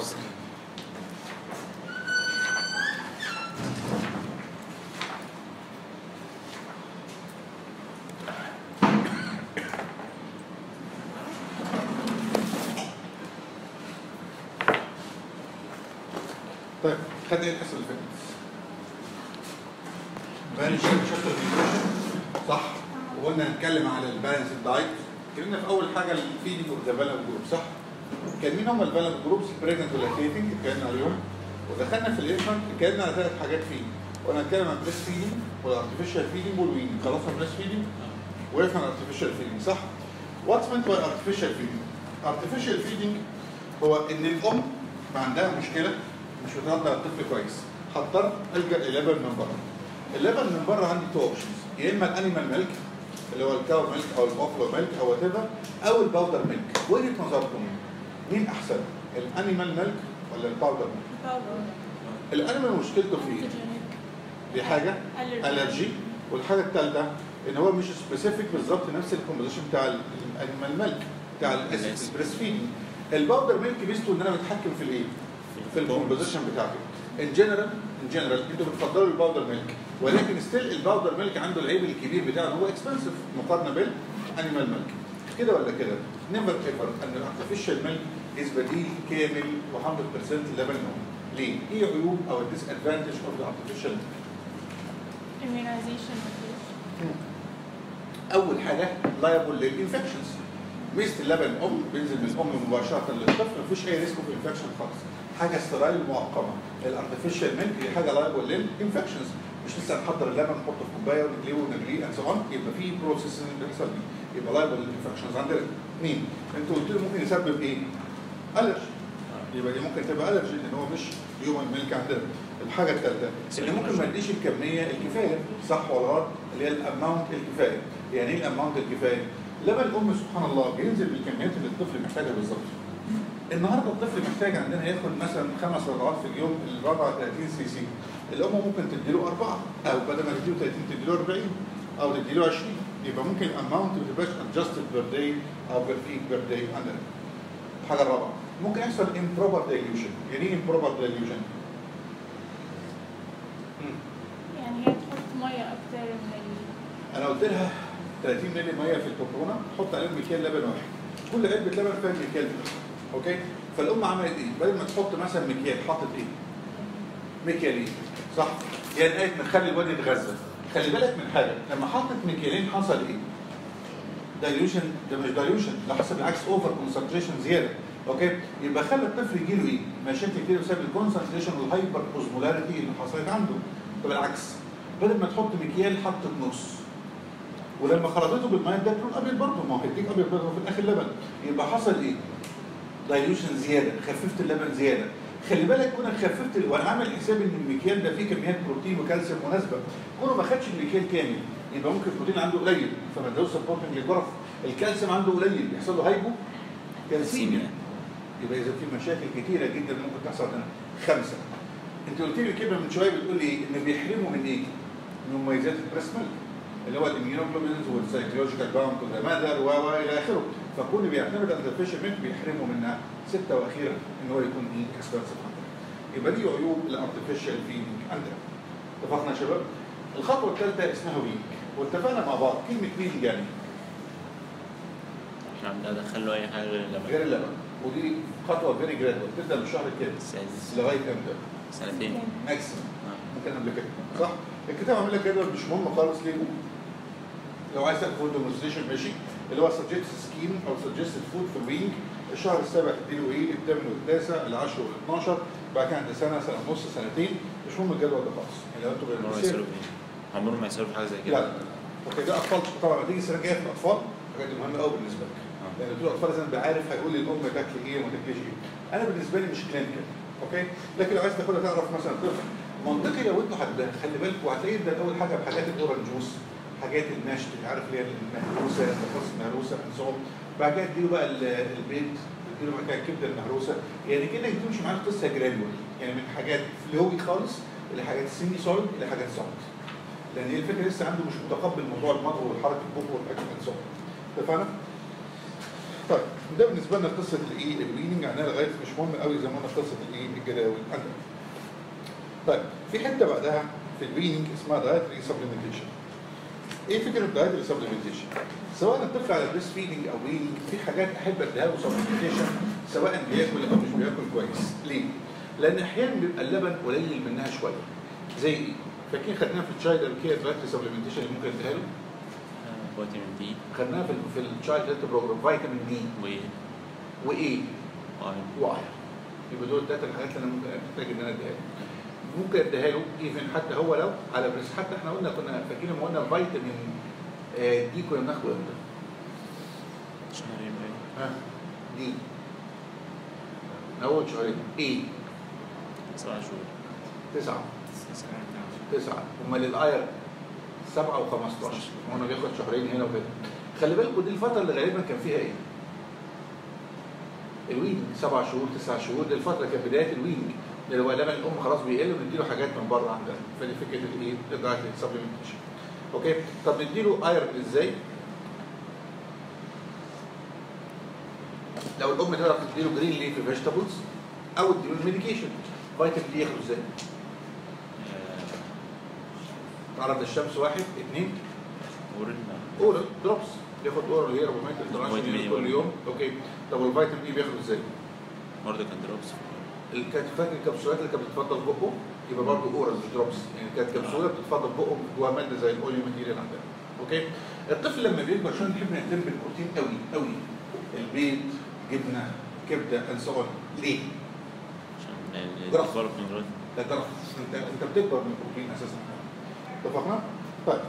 وبركاته طيب خدنا ايه الحصه اللي فاتت؟ بالانس شابتر صح وقلنا نتكلم على البالانس دايت اتكلمنا في اول حاجه الفيدنج اوف ذا فالنت جروب صح؟ كان مين هم الفالنت جروبس بريجننت ولاكتيتنج اتكلمنا عليهم ودخلنا في الانفانت اتكلمنا على ثلاث حاجات فيه قلنا نتكلم عن بريست فيدنج والارتفيشال فيدنج والوينج خلصنا بريست فيدنج وقفنا على الارتفيشال فيدنج صح؟ واتس مينت باي ارتفيشال فيدنج؟ ارتفيشال فيدنج هو ان الام ما عندها مشكله مش بترضع الطفل كويس هضطر الجا للبن من بره اللبن من بره عندي تو اوبشنز يا اما الانيمال ميلك اللي هو الكاو ميلك او البافلو ميلك او وات ايفر او الباودر ميلك وجهه نظركم مين احسن الانيمال ميلك ولا الباودر ميلك الانيمال مشكلته في ايه دي حاجه الرجي والحاجه الثالثه ان هو مش سبيسيفيك بالظبط نفس الكومبوزيشن بتاع الانيمال ميلك بتاع البريست فيدنج الباودر ميلك ميزته ان انا بتحكم في الايه في الكومبوزيشن بتاعته ان جنرال ان جنرال انتوا بتفضلوا الباودر ميلك ولكن ستيل الباودر ميلك عنده العيب الكبير بتاعه ان هو اكسبنسيف مقارنه بالانيمال ميلك كده ولا كده نيفر ايفر ان الارتفيشال ميلك از بديل كامل و100% لبن الام ليه؟ ايه عيوب او الديس ادفانتج اوف ذا ارتفيشال immunization اول حاجه لايبل للانفكشنز ميزه اللبن الام بينزل من الام مباشره للطفل مفيش اي ريسك اوف انفكشن خالص حاجه سترايل معقمه الارتفيشال ميلك هي حاجه لايبل للانفكشنز مش لسه نحضر اللبن نحطه في كوبايه ونقليه ونغليه اند سو اون يبقى في بروسيس بيحصل دي يبقى لايبل للانفكشنز عندنا اثنين انتوا قلت لي ممكن يسبب ايه؟ الرجي يبقى دي ممكن تبقى الرجي لان هو مش هيومن ميلك عندنا الحاجه الثالثه اللي ممكن ما يديش الكميه الكفايه صح ولا غلط اللي هي الاماونت الكفايه يعني ايه الاماونت الكفايه؟ لبن الام سبحان الله بينزل بالكميات اللي الطفل محتاجها بالظبط النهارده الطفل محتاج عندنا ياخد مثلا خمس رضعات في اليوم الرضعه 30 سي سي الام ممكن تديله اربعه او بدل ما تديله 30 تديله 40 او تديله 20 يبقى ممكن الاماونت ما تبقاش ادجستد بير داي او بير فيك بير داي عندنا الحاجه الرابعه ممكن يحصل improper dilution يعني ايه improper dilution؟ يعني هي تحط ميه اكتر من ال انا قلت لها 30 مللي ميه في الكوكونه حط عليهم مكيال لبن واحد كل علبه لبن فيها مكيال لبن اوكي فالام عملت ايه؟ بدل ما تحط مثلا مكيال حطت ايه؟ مكيالين صح؟ يعني قالت نخلي الواد يتغذى خلي بالك من حاجه لما حطت مكيالين حصل ايه؟ دايلوشن ده مش دايلوشن ده حصل بالعكس اوفر كونسنتريشن زياده اوكي يبقى خلى الطفل يجي له ايه؟ مشاكل كتير بسبب الكونسنتريشن والهايبر اوزمولاريتي اللي حصلت عنده فبالعكس بدل ما تحط مكيال حطت نص ولما خلطته بالميه ده لون ابيض برضه ما هو هيديك ابيض برضه في الاخر لبن يبقى حصل ايه؟ دايلوشن زياده خففت اللبن زياده خلي بالك كونك خففت ال- وانا عامل حساب ان المكيال ده فيه كميات بروتين وكالسيوم مناسبه كونه ما خدش المكيال كامل يبقى ممكن البروتين عنده قليل فما ادوش سبورتنج للجرف الكالسيوم عنده قليل يحصل له هايبو كالسيميا يبقى اذا في مشاكل كتيره جدا ممكن تحصل هنا خمسه انت قلت لي كده من شويه بتقول لي ان بيحرموا من ايه؟ من مميزات البريس ميلك اللي هو الاميونوجلوبينز والسايكولوجيكال باوند تو ذا ماذر و و الى اخره فكل بيعتمد على الفيش ميلك بيحرموا منها سته واخيرا ان هو يكون ايه اكسبنسيف عندنا يبقى دي عيوب الارتفيشال فيدنج عندنا اتفقنا يا شباب؟ الخطوه الثالثه اسمها ويك واتفقنا مع بعض كلمه ويك يعني احنا عم ندخل له اي حاجه غير اللبن غير اللبن ودي خطوه فيري جرادوال تبدا من الشهر الكام سادس لغايه امتى؟ سنتين ماكسيمم آه. ممكن قبل كده صح؟ الكتاب عامل لك جدول مش مهم خالص ليه؟ لو عايز تاخد فود ديمونستريشن ماشي اللي هو سجست سكيم او سجست فود في الويك الشهر السابع تديله ايه؟ الثامن والتاسع العاشر وال12 بعد كده عند سنه سنه ونص سنتين مش مهم الجدول ده خالص يعني لو انتوا عمره ما بتمشي- يصرف ايه عمره ما يصرف حاجه زي لا كده لا لا اوكي ده اطفال طبعا لما تيجي السنه الجايه في الاطفال الحاجات دي مهمه قوي بالنسبه لك آه. لان دول الاطفال لازم ابقى عارف هيقول لي الام تاكل ايه وما تاكلش ايه انا بالنسبه لي مش كلينيكال اوكي لكن لو عايز تاخدها تعرف مثلا طفل منطقي لو انتوا حد خلي بالكم هتلاقي يبدا اول حاجه بحاجات الاورنج جوس حاجات المشط عارف اللي هي المهروسه الخاص المهروسه انصاب بعد كده تديله بقى ال- البيض تديله بعد كده الكبده المهروسه يعني كده تمشي معاه القصه جرادوال يعني من حاجات فلوي خالص لحاجات سيمي سوليد لحاجات سوليد لان هي الفكره لسه عنده مش متقبل موضوع المضغ والحركه البق والحاجات الانصاب اتفقنا؟ طيب ده بالنسبه لنا قصه الايه الويننج عندنا لغايه مش مهم قوي زي ما قلنا قصه الايه الجداول عندنا طيب في حته بعدها في الويننج اسمها دايتري سبلمنتيشن ايه فكره الدايتري سبلمنتيشن سواء الطفل على بريست فيدنج او ويننج في حاجات احب اديها له سبلمنتيشن سواء بياكل او مش بياكل كويس ليه لان احيانا بيبقى اللبن قليل منها شويه زي ايه فاكرين خدناها في التشايلد كير دايتري سبلمنتيشن اللي ممكن اديها له آه، فيتامين دي خدناها في في التشايلد هيلث بروجرام فيتامين دي و وايه آيرون. واير يبقى دول الثلاث الحاجات اللي انا ممكن محتاج ان انا اديها له ممكن اديها له ايفن حتى هو لو على بريس حتى احنا قلنا كنا فاكرين لما قلنا فيتامين آه، دي كنا بناخده امتى؟ شهرين باين ها دي اول شهرين ايه؟ سبع شهور تسعه تسعه امال الاير سبعه و15 هو انا بياخد شهرين هنا وكده خلي بالكم دي الفتره اللي غالبا كان فيها ايه؟ الوينج سبع شهور تسع شهور دي الفتره كانت بدايه الوينج اللي هو لبن الام خلاص بيقل ونديله حاجات من بره عندنا فدي فكره الايه؟ الدايت سبلمنتيشن اوكي طب نديله ايرون ازاي؟ لو الام تقدر تديله جرين ليف فيجيتابلز او تديله الميديكيشن فيتامين دي ياخده ازاي؟ تعرض للشمس واحد اثنين ورد اورال دروبس بياخد اورال هي 400 انترناشونال فيتامين كل إيه؟ يوم اوكي طب والفيتامين اي بياخده ازاي؟ برضه كان دروبس اللي كانت فاكر الكبسولات اللي كانت بتتفضل في بقه يبقى برضه اورال مش دروبس يعني كانت كبسوله بتتفضل في بقه جواها ماده زي الاوليو ماتيريال عندنا اوكي الطفل لما بيكبر شويه نحب نهتم بالبروتين قوي قوي البيض جبنه كبده اند سو ليه؟ عشان جرافة. الديفلوبمنت جروث ده جرف انت انت بتكبر من البروتين اساسا اتفقنا؟ طيب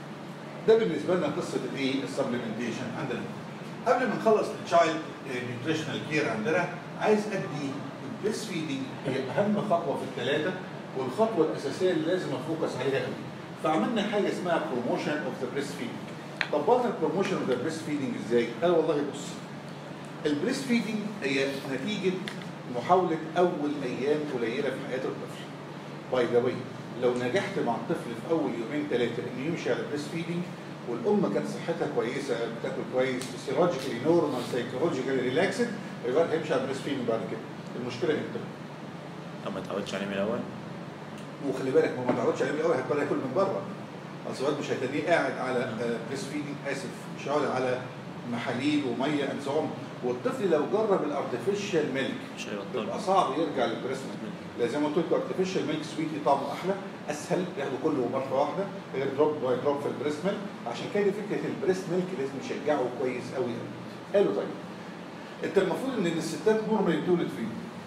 ده بالنسبه لنا قصه الايه؟ السبلمنتيشن عندنا قبل ما نخلص التشايلد نيوتريشنال كير عندنا عايز ادي البريست فيدنج هي اهم خطوه في الثلاثه والخطوه الاساسيه اللي لازم افوكس عليها قوي فعملنا حاجه اسمها بروموشن اوف ذا بريست فيدنج طبقنا البروموشن اوف ذا بريست فيدنج ازاي؟ قال والله بص البريست فيدنج هي نتيجه محاوله اول ايام قليله في حياه الطفل باي ذا واي لو نجحت مع الطفل في اول يومين ثلاثه انه يمشي على بريست فيدنج والام كانت صحتها كويسه بتاكل كويس فيسيولوجيكالي نورمال سايكولوجيكالي ريلاكسد يبقى هيمشي على بريست فيدنج بعد كده المشكله امتى؟ طب ما اتعودش عليه من الاول وخلي بالك ما ما تعودش عليه من الاول هيضطر ياكل من بره اصل الواد مش هتلاقيه قاعد على بريست فيدنج اسف مش قاعد على محاليل وميه اند سو والطفل لو جرب الارتفيشال ميلك مش بيبقى هيبطل صعب يرجع للبريست ميلك لان زي ما قلت لكم ارتفيشال ميلك سويتي طعمه احلى اسهل ياخده كله مره واحده غير دروب باي دروب في البريست ميلك عشان كده فكره البريست ميلك لازم نشجعه كويس قوي قوي حلو طيب انت المفروض ان الستات نورمال تولد فين؟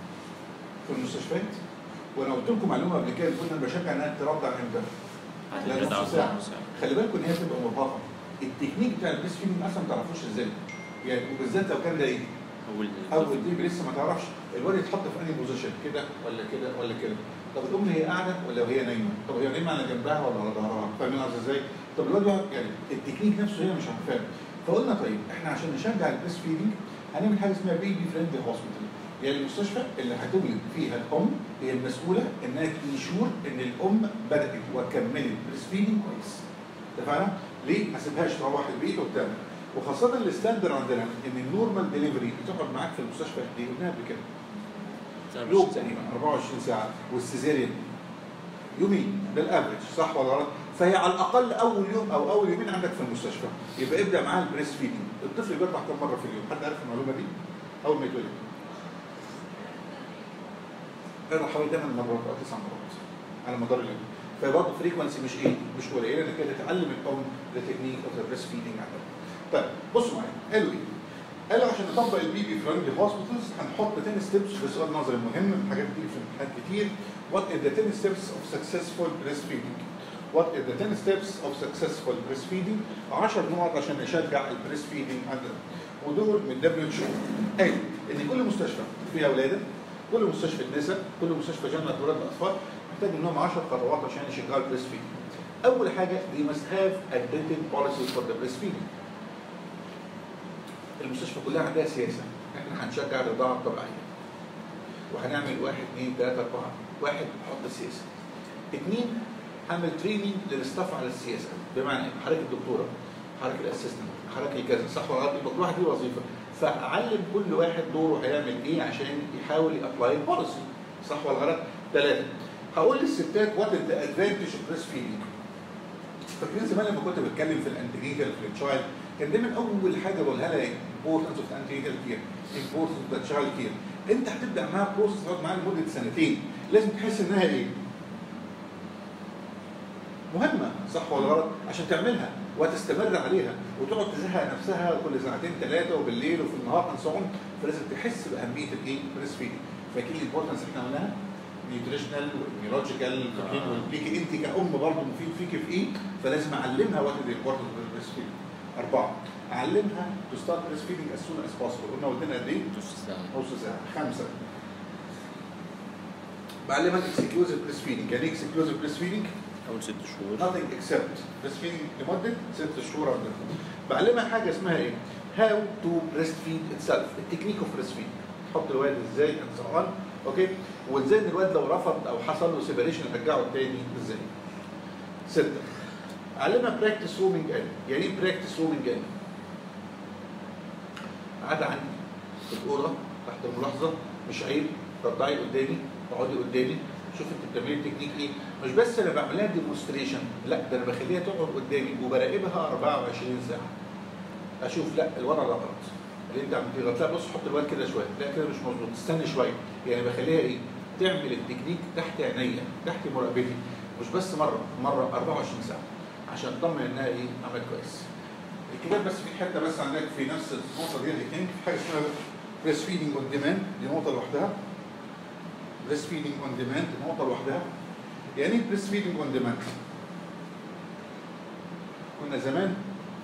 في المستشفيات وانا قلت لكم معلومه قبل كده كنا بشجع انها ترضع امتى؟ لا، هتبقى نص تعود ساعة. نص ساعة. خلي بالكم ان هي بتبقى مرهقه التكنيك بتاع البريست فيدنج اصلا ما تعرفوش ازاي يعني وبالذات لو كان ده ايه؟ اول اول دي لسه ما تعرفش الواد يتحط في انهي بوزيشن كده ولا كده ولا كده طب الام هي قاعده ولا وهي نايمه طب هي نايمه على جنبها ولا على ظهرها فاهمين قصدي ازاي طب الواد يقعد- يعني التكنيك نفسه هي مش عارفاه فقلنا طيب احنا عشان نشجع البريست فيدنج هنعمل حاجه اسمها بيبي فريندلي هوسبيتال يعني المستشفى اللي هتولد فيها الام هي المسؤوله انها تنشور ان الام بدات وكملت بريست فيدنج كويس اتفقنا؟ ليه؟ ما سيبهاش تروح البيت وبتعمل وخاصة الستاندر عندنا ان النورمال ديليفري بتقعد معاك في المستشفى قد ايه؟ قلناها قبل كده يوم تقريبا 24 ساعة والسيزيريان يومين ده الافرج صح ولا غلط؟ فهي على الاقل اول يوم او اول يومين عندك في المستشفى يبقى ابدا معاه البريست فيدنج الطفل بيرضع كم مره في اليوم؟ حد عارف المعلومه دي؟ اول ما يتولد بيرضع حوالي 8 مرات او 9 مرات على مدار اليوم فبرضه فريكونسي مش ايه؟ مش قليله انك كده تتعلم الام التكنيك اوف ذا بريست فيدنج عندك طيب بصوا معايا قالوا ايه؟ قالوا عشان نطبق البيبي فريندلي هوسبيتالز هنحط 10 ستيبس في سؤال نظري مهم الحاجات دي في امتحانات كتير What are the 10 steps of successful breastfeeding? What are the 10 steps of successful breastfeeding? 10 نقط عشان نشجع البريست فيدنج عندنا ودول من دبليو اتش قالوا ان كل مستشفى فيها ولاده كل مستشفى نساء كل مستشفى جامعه ولاد الاطفال محتاج منهم 10 خطوات عشان يشجعوا البريست فيدنج اول حاجه we must have a written policy for the breastfeeding المستشفى كلها عندها سياسه احنا هنشجع الرضاعه الطبيعيه وهنعمل واحد اثنين ثلاثه اربعه واحد حط السياسه اثنين هعمل تريننج للستاف على السياسه بمعنى ايه؟ حضرتك الدكتوره حضرتك الاسيستنت حضرتك الكذا صح ولا غلط يبقى كل واحد ليه وظيفه فاعلم كل واحد دوره هيعمل ايه عشان يحاول يابلاي البوليسي صح ولا غلط؟ ثلاثه هقول للستات وات ذا ادفانتج اوف بريست فيدنج فاكرين زمان لما كنت بتكلم في الانتينيتال في التشايلد كان دايما اول حاجه بقولها لها importance of antenatal care importance of the child care انت هتبدا معاها بروسس تقعد معاها لمده سنتين لازم تحس انها ايه؟ مهمه صح ولا غلط؟ عشان تعملها وتستمر عليها وتقعد تزهق نفسها كل ساعتين ثلاثه وبالليل وفي النهار and so on فلازم تحس باهميه الايه؟ بريست فيدنج فاكرين الامبورتنس اللي احنا قلناها؟ نيوتريشنال والنيولوجيكال ليكي انت كأم برضه مفيد فيك في ايه فلازم اعلمها وات از امبورتنت بريست فيدنج اربعه اعلمها تو ستارت بريست فيدنج از سون از بوسيبل قلنا ودينا قد ايه؟ نص ساعة نص ساعه خمسه بعلمها اكسكلوزيف بريست فيدنج يعني ايه اكسكلوزيف بريست فيدنج؟ أول ست شهور nothing except breastfeeding لمده ست شهور او أكتر. بعلمها حاجه اسمها ايه؟ how to breastfeed itself التكنيك اوف breastfeeding تحط الواد ازاي and so on اوكي وازاي ان الواد لو رفض او حصل له سيبريشن ارجعه تاني ازاي؟ سته علمها براكتس رومينج ان يعني ايه براكتس رومينج ان؟ قاعده عندي في الاوضه تحت الملاحظه مش عيب ترضعي قدامي تقعدي قدامي شوف انت بتعملي التكنيك ايه مش بس انا بعملها ديمونستريشن لا ده انا بخليها تقعد قدامي وبراقبها 24 ساعه اشوف لا الوضع ده غلط اللي انت عملتيه غلط لا بص حط الواد كده شويه لا كده مش مظبوط استنى شويه يعني بخليها ايه تعمل التكنيك تحت عينيا تحت مراقبتي مش بس مره مره 24 ساعه عشان اطمن انها ايه عملت كويس الكتاب بس في حته بس عندك في نفس النقطه دي التكنيك في حاجه اسمها بريس فيدنج اون ديماند دي نقطه لوحدها بريس فيدنج اون ديماند نقطه لوحدها يعني ايه بريس فيدنج اون ديماند كنا زمان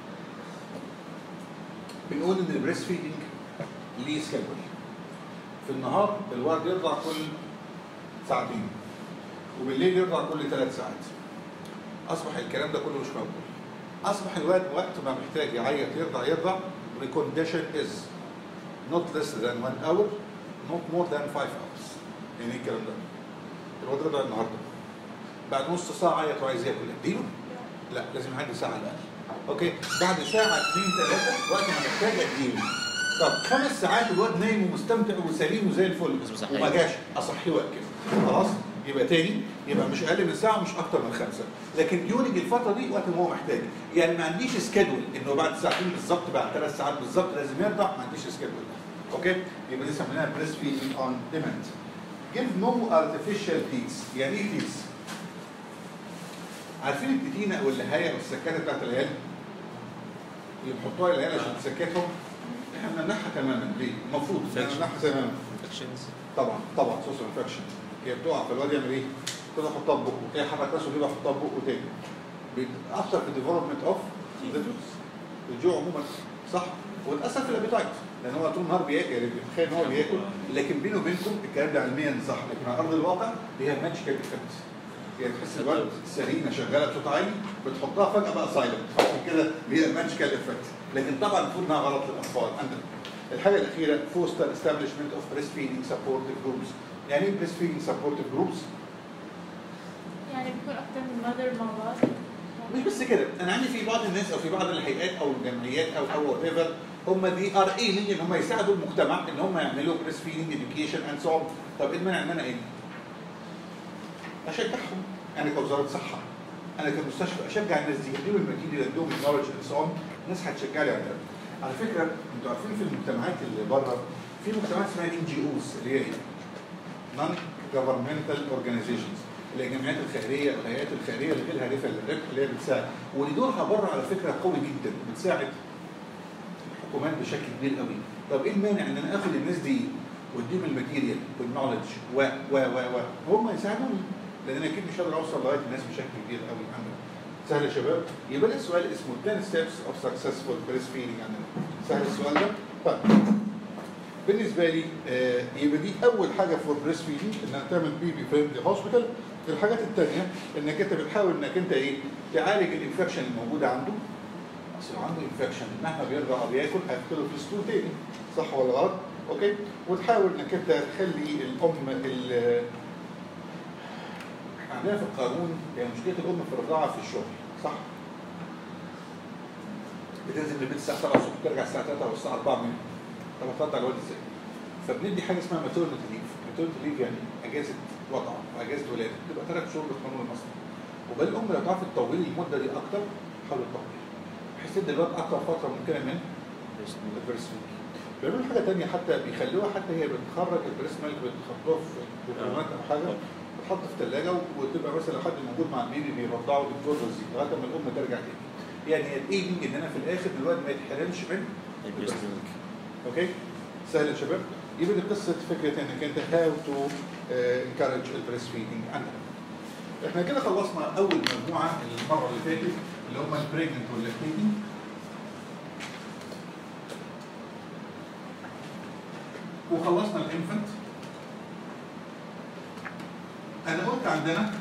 بنقول ان البريس فيدنج ليه سكادول في النهار الولد يرضع كل ساعتين وبالليل يرضع كل ثلاث ساعات اصبح الكلام ده كله مش موجود اصبح الولد وقت ما محتاج يعيط يرضع يرضع recommendation is not less than one hour not more than five hours يعني ايه الكلام ده؟ الواد رضع النهارده بعد نص ساعه عيط وعايز ياكل اديله؟ لا لازم يعدي ساعه على الاقل اوكي بعد ساعه اثنين ثلاثه وقت ما محتاج اديله طب خمس ساعات الواد نايم ومستمتع وسليم وزي الفل لازم أصحيه. وما جاش اصحيه وكده خلاص يبقى تاني يبقى مش اقل من ساعه مش اكتر من خمسه لكن يولج الفتره دي وقت ما هو محتاج يعني ما عنديش سكادول انه بعد ساعتين بالظبط بعد ثلاث ساعات بالظبط لازم يرضع ما عنديش سكادول اوكي يبقى دي سميناها بريست فيدنج اون ديماند give no artificial teats يعني ايه teats؟ عارفين التتينه او اللهايه او السكاته بتاعت العيال اللي بيحطوها للعيال عشان تسكتهم احنا بنمنعها تماما ليه؟ المفروض احنا Infection. بنمنعها تماما infections طبعا طبعا سوس انفكشن هي بتقع فالواد يعمل ايه؟ كده يحطها في بقه تلاقي حرك راسه كده يحطها في بقه تاني بيتاثر في الديفلوبمنت اوف الجوع عموما صح وتاثر في الابيتايت لان هو طول النهار بياكل يعني بيتخيل ان هو بياكل لكن بينه وبينكم الكلام ده علميا صح لكن على ارض الواقع هي ماتشكال افكت يعني تحس الولد سرينه شغاله بصوت عالي بتحطها فجاه بقى سايلنت عشان كده هي ماتشكال افكت لكن طبعا المفروض انها غلط للاطفال عندنا الحاجه الاخيره فوستر استابلشمنت اوف بريست فيدنج سبورتيف جروبس يعني ايه بريست فيدنج سبورتيف جروبس؟ يعني بيكون اكتر من مادر مع بعض مش بس كده انا عندي في بعض الناس او في بعض الهيئات او الجمعيات او او وات ايفر هم دي ار اي ان هم يساعدوا المجتمع ان هم يعملوا بريست فيدنج اديوكيشن اند سو طب ايه المانع ان انا ايه؟ اشجعهم انا كوزاره صحه انا كمستشفى اشجع الناس دي اديهم الماتيريال اديهم النولج اند سو الناس هتشجعني على ده على فكره انتوا عارفين في المجتمعات اللي بره في مجتمعات اسمها ان جي اوز اللي هي ايه؟ نون جفرمنتال اورجانيزيشنز اللي هي الجمعيات الخيريه الهيئات الخيريه اللي غير هادفه للربح اللي هي بتساعد واللي دورها بره على فكره قوي جدا بتساعد الحكومات بشكل كبير قوي طب ايه المانع ان انا اخد الناس دي واديهم الماتيريال والنولج و و و و هم يساعدوني لان انا اكيد مش هقدر اوصل لغايه الناس بشكل كبير قوي عندنا سهل يا شباب يبقى ده السؤال اسمه 10 steps of successful breastfeeding عندنا سهل السؤال ده طيب بالنسبه لي آه يبقى دي اول حاجه فور بريست فيدنج انك تعمل بيبي فريندلي هوسبيتال الحاجات الثانيه انك انت بتحاول انك انت ايه تعالج الانفكشن الموجوده عنده اصل لو عنده انفكشن مهما بيرضع او بياكل هيدخله في ستول تاني صح ولا غلط؟ اوكي وتحاول انك انت تخلي الام ال- عندنا في القانون هي مشكله الام في الرضاعه في الشغل صح؟ بتنزل من البيت الساعه 7 الصبح ترجع الساعه 3 او الساعه 4 من طب هترضع الواد ازاي؟ فبندي حاجه اسمها ماتورنتي ليف ماتورنتي ليف يعني اجازه وضع واجازه ولاده تبقى ثلاث شهور بالقانون المصري وبال الام لو تعرف تطولي المده دي اكتر حاول تطولي بحيث تدي الواد اكتر فتره ممكنه من البريست ميلك بيعملوا حاجه ثانيه حتى بيخلوها حتى هي بتخرج البريست ميلك بتحطوها في برطمانات او حاجه بتحط في ثلاجه وتبقى مثلا لو حد موجود مع البيبي بيرضعه دكتور رزق لغايه ما الام ترجع تاني يعني هي الايمنج ان انا في الاخر الواد ما يتحرمش من البريست ميلك اوكي سهل يا شباب يبقى دي قصه فكره انك انت هاو تو انكارج البريست فيدنج عندك احنا كده خلصنا اول مجموعه المره اللي فاتت اللي هم البريجننت واللاكتيتنج وخلصنا الانفنت انا قلت عندنا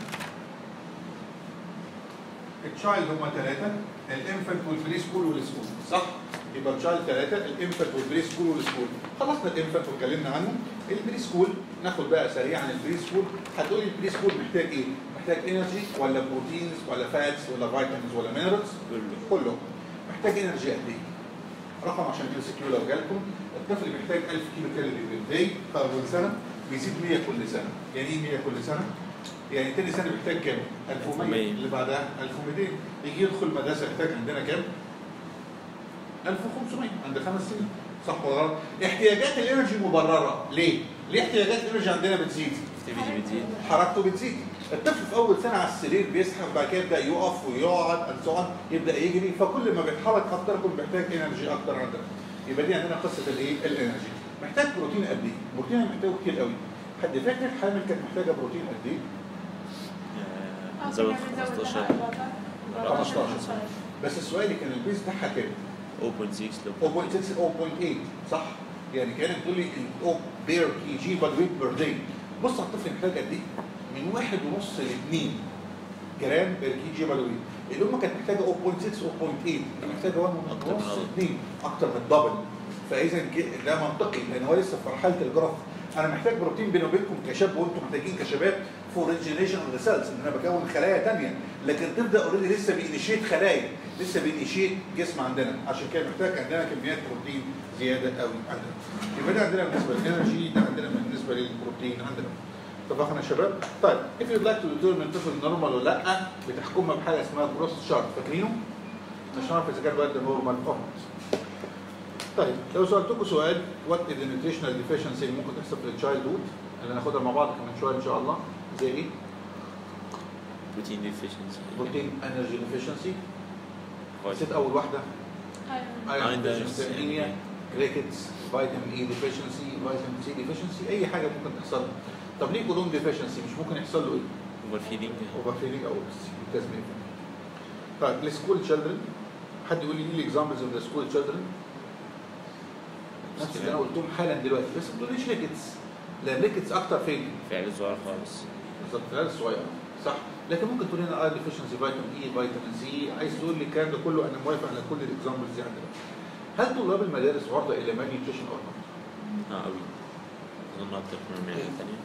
التشايلد هم ثلاثه الانفنت والبري سكول والسكول صح؟ يبقى التشايلد ثلاثه الانفنت والبري سكول والسكول خلصنا الانفنت واتكلمنا عنه البري سكول ناخد بقى سريعا البري سكول هتقولي البري سكول محتاج ايه؟ محتاج انرجي ولا بروتينز ولا فاتس ولا فيتامينز ولا مينرالز؟ كله كله محتاج انرجي قد ايه؟ رقم عشان تمسكوا لو جالكم الطفل محتاج 1000 كيلو كالوري بير داي اول سنه بيزيد 100 كل سنه يعني ايه 100 كل سنه؟ يعني تاني سنه محتاج كام؟ 1100 1100. اللي بعدها 1200 يجي يدخل مدرسه يحتاج عندنا كام؟ 1500 عند خمس سنين صح ولا غلط؟ احتياجات الانرجي مبرره ليه؟ ليه احتياجات الانرجي عندنا بتزيد؟ اكتيفيتي بتزيد حركته بتزيد الطفل في اول سنه على السرير بيسحب بعد كده يبدا يقف ويقعد and so on يبدا يجري فكل ما بيتحرك اكتر كل ما بيحتاج انرجي اكتر عندنا يبقى دي عندنا قصه الايه الانرجي محتاج بروتين قد ايه بروتين محتاجه كتير قوي حد فاكر حامل كانت محتاجه بروتين قد ايه آه، اه نزود كنا بنزود 15 لحد 15 بس السؤال كان البيز بتاعها كام 0.6 لو 0.6 0.8 صح يعني كانت تقول لي الاو بير كي جي باد ويت بير داي بص على الطفل محتاج قد ايه من واحد ونص ل 2 جرام بير كي جي باد ويت الام كانت محتاجه 0.6 0.8 كانت محتاجه 1 أكتر ونص من 2 اكتر من الدبل فاذا ك- ده منطقي لان هو لسه في مرحله الجرف انا محتاج بروتين بيني وبينكم كشاب وانتم محتاجين كشباب فور ريجنريشن اوف ذا سيلز ان انا بكون خلايا ثانيه لكن تبدا اوريدي لسه بينيشيت خلايا لسه بينيشيت جسم عندنا عشان كده محتاج عندنا كميات بروتين زياده قوي عندنا يبقى ده عندنا بالنسبه للانرجي ده عندنا بالنسبه للبروتين عندنا اتفقنا يا شباب؟ طيب if you'd like to determine الطفل نورمال ولا لا بتحكمها بحاجه اسمها جروس شارت فاكرينه؟ عشان اعرف اذا كان الواد ده نورمال او not. طيب لو سالتكم سؤال وات از النيوتريشنال ديفيشنسي اللي ممكن تحصل في التشايلد هود اللي هناخدها مع بعض كمان شويه ان شاء الله زي ايه؟ بروتين ديفيشنسي بروتين انرجي ديفيشنسي نسيت اول واحده ايرون Iron ديفيشنسي deficiency. انيميا ريكتس فيتامين اي ديفيشنسي فيتامين سي ديفيشنسي اي حاجه ممكن تحصل له. طب ليه كولون ديفيشنسي مش ممكن يحصل له ايه؟ اوفر فيدنج اوفر فيلينج او لازم طيب السكول تشيلدرن حد يقول لي ايه الاكزامبلز اوف ذا سكول تشيلدرن نفس اللي انا قلتهم حالا دلوقتي بس ما تقوليش ريكتس لان ريكتس اكتر فين؟ في عيال صغير خالص بالظبط العيال الصغيره صح لكن ممكن تقول لنا اير ديفيشنسي فيتامين اي فيتامين سي عايز تقول لي الكلام ده كله انا موافق على كل الاكزامبلز دي عندنا هل طلاب المدارس عرضه الى مال نيوتريشن اور نوت؟ اه قوي اظن اكتر من المناحة التانية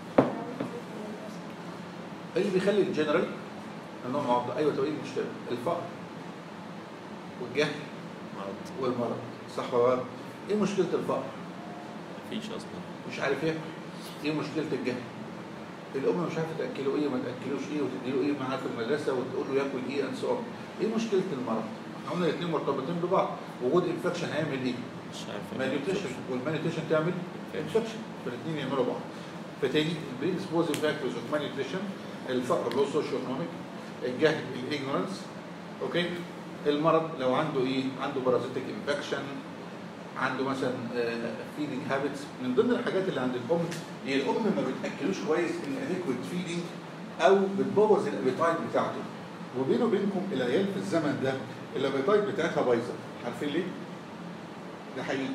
ايه اللي بيخلي الجنرال انهم عرضه ايوه طب ايه المشكله؟ الفقر والجهل مرض والمرض صح ولا غلط؟ ايه مشكله الفقر؟ مفيش اصلا مش عارف ياكل ايه مشكله الجهل؟ الام مش عارفه تاكله ايه وما تاكلوش ايه وتديله ايه معاه في المدرسه وتقول له ياكل ايه اند سو ايه مشكله المرض؟ احنا قلنا الاثنين مرتبطين ببعض وجود انفكشن هيعمل ايه؟ مش عارف مالنيوتريشن والمالنيوتريشن تعمل انفكشن فالاثنين يعملوا بعض فتاني البريدسبوزنج فاكتورز اوف مالنيوتريشن الفقر اللي هو سوشيو ايكونوميك الجهل الاجنورنس اوكي المرض لو عنده ايه عنده بارازيتيك انفكشن عنده مثلا فيدنج هابتس من ضمن الحاجات اللي عند الام هي الام ما بتاكلوش كويس الاديكويت فيدنج او بتبوظ الابيتايت بتاعته وبينه وبينكم العيال في الزمن ده الابيتايت بتاعتها بايظه عارفين ليه؟ ده حقيقي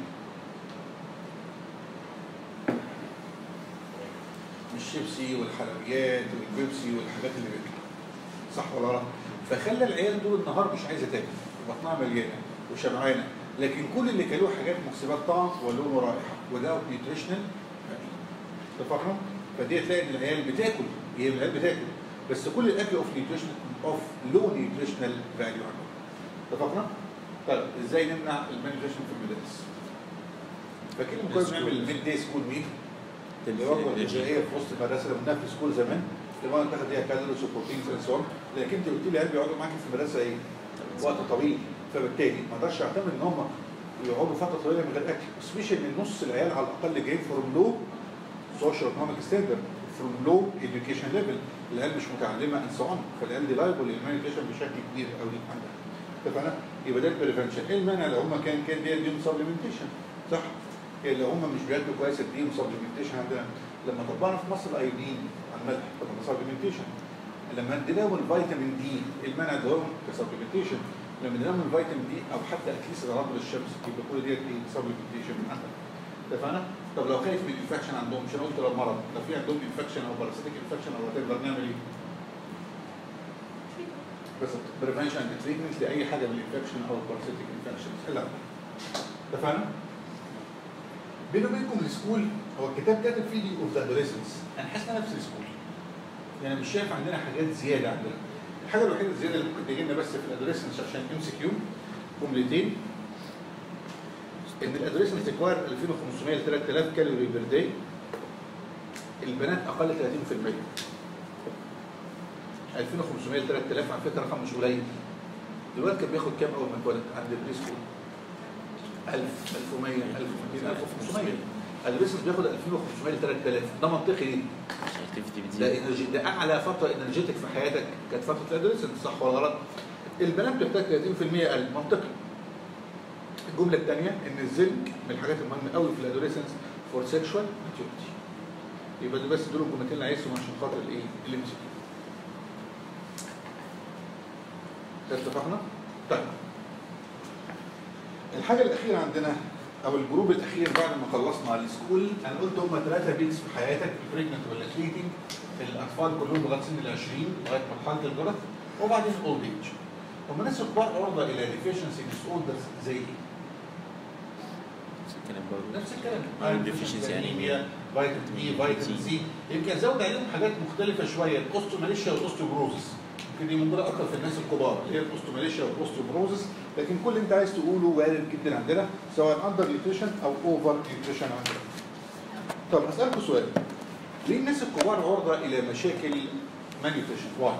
الشيبسي والحلويات والبيبسي والحاجات اللي بيطلع صح ولا لا؟ فخلى العيال طول النهار مش عايزه تاكل وبطنها مليانه وشبعانه لكن كل اللي كلوه حاجات مكسبات طعم ولون ورائحه وده نيوتريشنال اتفقنا؟ فدي تلاقي ان العيال بتاكل هي العيال بتاكل بس كل الاكل اوف نيوتريشنال اوف لو نيوتريشنال فاليو عندهم اتفقنا؟ طيب ازاي نمنع المالنيوتريشن في المدارس؟ فاكر لما كنا بنعمل الميد داي سكول ميت اللي هو الابتدائيه في وسط المدرسه لما كنا في سكول زمان اللي هو تاخد فيها كالوريز وبروتينز اند سو لكن انت قلت لي العيال بيقعدوا معاك في المدرسه ايه؟ وقت طويل فبالتالي ما اقدرش اعتمد ان هم يقعدوا فتره طويله من غير اكل سبيشال ان نص العيال على الاقل جايين فروم لو سوشيال ايكونوميك ستاندرد فروم لو education ليفل العيال مش متعلمه اند سو اون فالعيال دي لايبل للمانيتيشن بشكل كبير قوي عندها اتفقنا؟ يبقى ده البريفنشن ايه المانع لو هم كان كان بيديهم سبلمنتيشن صح؟ يعني لو هم مش بياكلوا كويس اديهم سبلمنتيشن عندنا لما طبقنا في مصر الايودين على الملح طبقنا سبلمنتيشن لما اديناهم الفيتامين دي المانع ده هم كسبلمنتيشن لما اديناهم الفيتامين دي او حتى اتليست ضرب الشمس يبقى كل ديت ايه سبلمنتيشن من عندك اتفقنا؟ طب لو خايف من الانفكشن عندهم مش انا قلت لو مرض لو في عندهم انفكشن او باراسيتيك انفكشن او تقدر نعمل ايه؟ بس بريفنشن اند تريتمنت لاي حاجه من الانفكشن او الباراسيتيك انفكشنز لا اتفقنا؟ بيني وبينكم السكول هو الكتاب كاتب فيه دي اوف ذا ادوليسنس انا حاسس ان انا نفس السكول يعني مش شايف عندنا حاجات زياده عندنا الحاجه الوحيده الزياده اللي ممكن تجي لنا بس في الادوليسنس عشان ام سي كيو جملتين ان الادوليسنس ريكواير 2500 ل 3000 كالوري بير داي البنات اقل 30% 2500 ل 3000 على فكره رقم مش قليل الولد كان بياخد كام اول ما اتولد عند البري سكول 1000 1100 1200 1500 الادوليسنس بياخد 2500 ل 3000 ده منطقي ليه؟ الاكتيفيتي ده بتزيد انرجي ده اعلى فتره انرجيتك في حياتك كانت فتره الادوليسنس صح ولا غلط؟ البنات بتحتاج 30% اقل منطقي. الجمله الثانيه ان الزنك من الحاجات المهمه قوي في الادوليسنس فور سيكشوال ماتيوريتي. يبقى دول بس دول الجملتين اللي عايزهم عشان خاطر الايه؟ الام سي اتفقنا؟ طيب الحاجه الاخيره عندنا او الجروب الاخير بعد ما خلصنا السكول انا قلت هم ثلاثه بيكس في حياتك البريجننت ولا تريتنج الاطفال كلهم لغايه سن ال 20 لغايه مرحله الجرث وبعدين اولد ايج هم ناس كبار عرضه الى ديفيشنسي ديس اوردرز زي ايه؟ نفس الكلام برضه نفس الكلام Iron deficiency انيميا فيتامين بي فيتامين سي يمكن ازود عليهم حاجات مختلفه شويه الاوستوماليشيا والاوستوبروزس يمكن دي موجوده اكتر في الناس الكبار اللي هي الاوستوماليشيا والاوستوبروزس لكن كل اللي انت عايز تقوله وارد جدا عندنا سواء اندر نيوتريشن او اوفر نيوتريشن عندنا. طب اسالكم سؤال ليه الناس الكبار عرضه الى مشاكل malnutrition؟ واي؟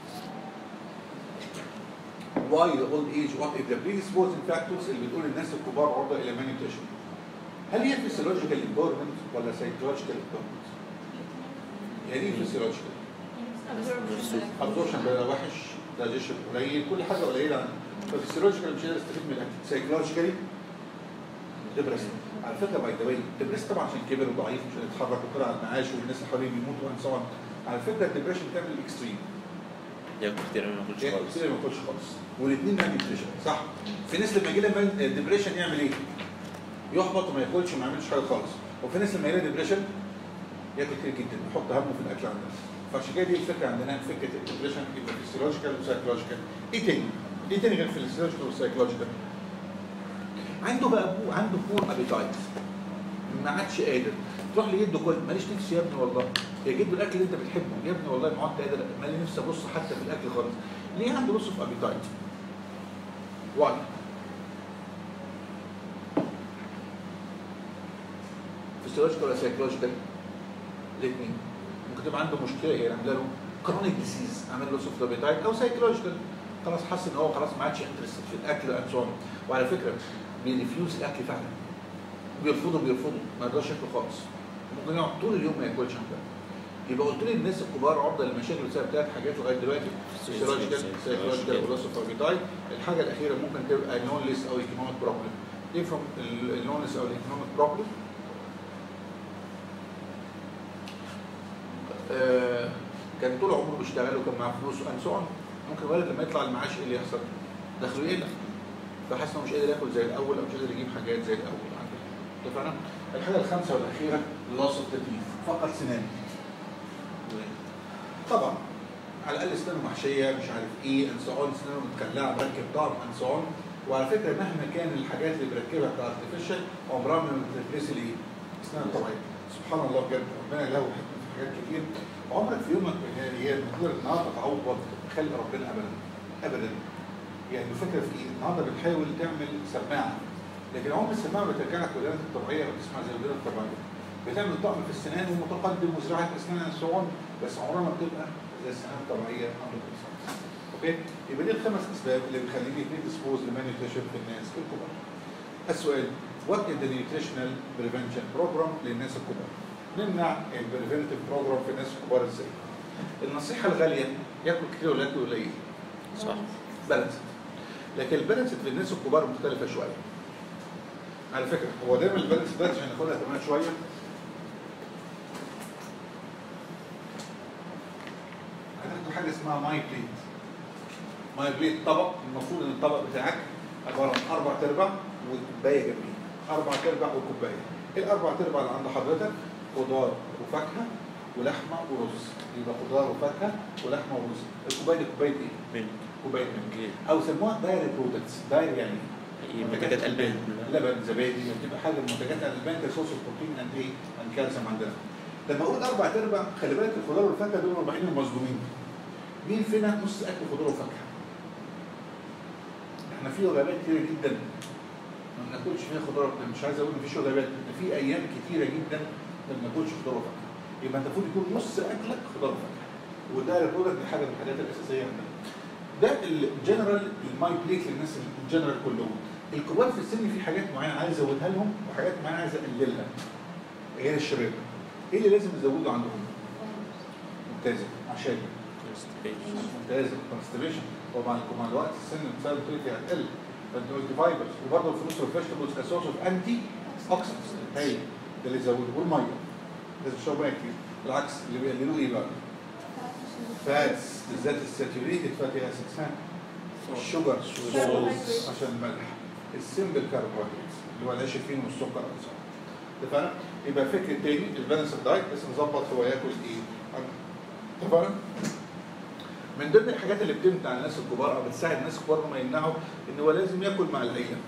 why the old age what is the predisposing factors اللي بتقول الناس الكبار عرضه الى malnutrition؟ هل هي physiological impairment ولا psychological impairment؟ يعني ايه physiological؟ absorption بقى وحش digestion قليل كل حاجه قليله عنه فphysiological مش قادر استفيد من الاكل psychologically depressed على فكره باي ذا واي depressed طبعا عشان كبر وضعيف مش قادر يتحرك وطلع على المعاش والناس اللي حواليه بيموتوا وان سو على فكره الدبريشن بتعمل الاكستريم ياكل كتير ما ياكلش يعني خالص كتير ما ياكلش خالص والاثنين ما ديبريشن صح في ناس لما يجي لها ديبريشن يعمل ايه؟ يحبط وما ياكلش وما يعملش حاجه خالص وفي ناس لما يجي لها ديبريشن ياكل كتير جدا يحط همه في الاكل عندنا فعشان كده دي الفكره عندنا فكره الديبريشن يبقى فيسيولوجيكال وسايكولوجيكال ايه تاني؟ ايه تاني غير الفيسيولوجيكال والسايكولوجيكال؟ عنده بقى بو عنده بور ابيتايت ما عادش قادر تروح لجده كل ماليش نفسي يا ابني والله يا جدو الاكل اللي انت بتحبه يا ابني والله ما عدت قادر مالي نفسي ابص حتى في الاكل خالص ليه عنده بص في ابيتايت؟ واي فيسيولوجيكال ولا سايكولوجيكال؟ الاثنين ممكن تبقى عنده مشكله هي عامله له كرونيك ديسيز عامل له سوفت ابيتايت او سايكولوجيكال خلاص حس ان هو خلاص ما عادش انترست في الاكل اند سو وعلى فكره بيرفيوز الاكل فعلا بيرفضه بيرفضه ما يقدرش ياكل خالص ممكن يقعد طول اليوم ما ياكلش عندنا يبقى قلت لي الناس الكبار عرضه للمشاكل بسبب ثلاث حاجات لغايه دلوقتي فيسيولوجيكال سايكولوجيكال ولوس اوف ابيتايت الحاجه الاخيره ممكن تبقى نونلس او ايكونوميك بروبلم ايه فروم النونلس او الايكونوميك بروبلم آه كان طول عمره بيشتغل وكان معاه فلوس وان سو ممكن الولد لما يطلع المعاش ايه اللي يحصل؟ دخله يقل فحاسس انه مش قادر ياكل زي الاول او مش قادر يجيب حاجات زي الاول اتفقنا؟ الحاجه الخامسه والاخيره لوس اوف تكليف فقط سنان طبعا على الاقل سنانه محشيه مش عارف ايه ان سو سنانه متكلعه مركب طعم ان سو وعلى فكره مهما كان الحاجات اللي بيركبها كارتفيشال عمرها ما بتريبليس الايه؟ السنان الطبيعيه سبحان الله بجد ربنا له حكمه في حاجات كتير عمرك في يومك هي مقدار النهارده تعوض خلق ربنا ابدا ابدا يعني الفكره في ايه؟ النهارده بتحاول تعمل سماعه لكن عمر السماعه بترجع لك ولادك الطبيعيه بتسمع زي ولادك الطبيعيه بتعمل طقم في السنان ومتقدم وزراعه اسنان الصعون بس عمرها ما بتبقى زي السنان الطبيعيه عند الانسان اوكي يبقى دي الخمس اسباب اللي بيخليني بريدسبوز لمانيوتيشن في الناس الكبار السؤال وات از ذا نيوتريشنال بريفنشن بروجرام للناس الكبار نمنع البريفنتيف بروجرام في الناس الكبار ازاي النصيحه الغاليه ياكل كتير ولا ياكل قليل صح بالانسد لكن البالانسد في الناس الكبار مختلفه شويه على فكره هو دايما البالانس ده عشان ناخدها كمان شويه هتاخدوا حاجه اسمها ماي بليت ماي بليت طبق المفروض ان الطبق بتاعك عباره عن اربع تربع وكوبايه جنبيه اربع تربع وكوبايه ايه الاربع تربع اللي عند حضرتك خضار وفاكهه ولحمه ورز يبقى خضار وفاكهه ولحمه ورز الكوبايه دي كوبايه ايه؟ من كوبايه ملك جيل او سموها دايري برودكتس دايري يعني هي منتجات البان لبن زبادي بتبقى حاجه من منتجات الالبان كسورس البروتين اند ايه اند كالسيوم عندنا لما اقول اربع ارباع خلي بالك الخضار والفاكهه دول الوحيدين المظلومين مين فينا نص اكل خضار وفاكهه احنا في وجبات كتيره جدا ما بناكلش فيها خضار مش عايز اقول مفيش وجبات إن في ايام كتيره جدا ما بناكلش خضار وفاكهه يبقى انت المفروض يكون نص اكلك خضار وفاكهه وده البرودكت دي حاجه من الحاجات الاساسيه عندنا ده الجنرال الماي بليت للناس الجنرال كلهم الكبار في السن في حاجات معينه عايز ازودها لهم وحاجات معينه عايز اقللها غير الشباب ايه اللي لازم نزوده عندهم ممتازه عشان ممتازه كونستيبيشن طبعا مع الوقت السن بسبب البيتي هتقل فانت قلت فايبرز وبرضه الفلوس والفيجيتابلز كسورس اوف انتي اوكسيدنتس هي ده اللي يزوده والميه لازم تشرب ميه كتير بالعكس اللي بيقللوه ايه بقى؟ فاتس بالذات الساتوريتد فاتي اسيدز ها الشوجر Carbohydrates. عشان الملح السمبل كربوهيدرات اللي هو العيش الفين والسكر والسكر اتفقنا؟ يبقى فكر تاني البالانس دايت بس نظبط هو ياكل ايه اتفقنا؟ من ضمن الحاجات اللي بتمنع الناس الكبار او بتساعد الناس الكبار هم يمنعوا ان هو لازم ياكل مع العيله.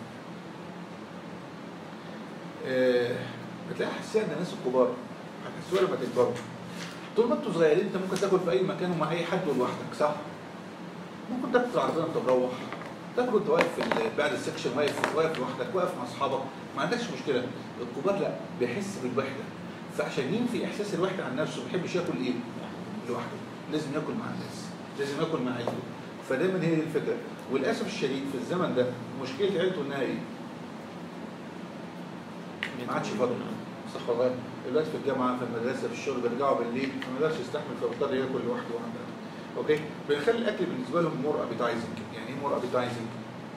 آه بتلاقي حساسيه عند الناس الكبار هتحسوها لما تكبروا. طول ما انتوا صغيرين انت ممكن تاكل في اي مكان ومع اي حد ولوحدك صح؟ ممكن تاكل في العربيه وانت مروح تاكل وانت واقف في ال- بعد السكشن واقف واقف لوحدك واقف مع اصحابك ما عندكش مشكله الكبار لا بيحس بالوحده فعشان ينفي احساس الوحده عن نفسه ما بيحبش ياكل ايه؟ لوحده لازم ياكل مع الناس لازم ياكل مع عيلته فدايما هي دي الفكره وللاسف الشديد في الزمن ده مشكله عيلته انها ايه؟ ما عادش فاضي صح ولا لا؟ دلوقتي في الجامعه في المدرسه في الشغل بيرجعوا بالليل فما يقدرش يستحمل فبيضطر ياكل لوحده وعنده اوكي بنخلي الاكل بالنسبه لهم مور ابيتايزنج يعني ايه مور ابيتايزنج؟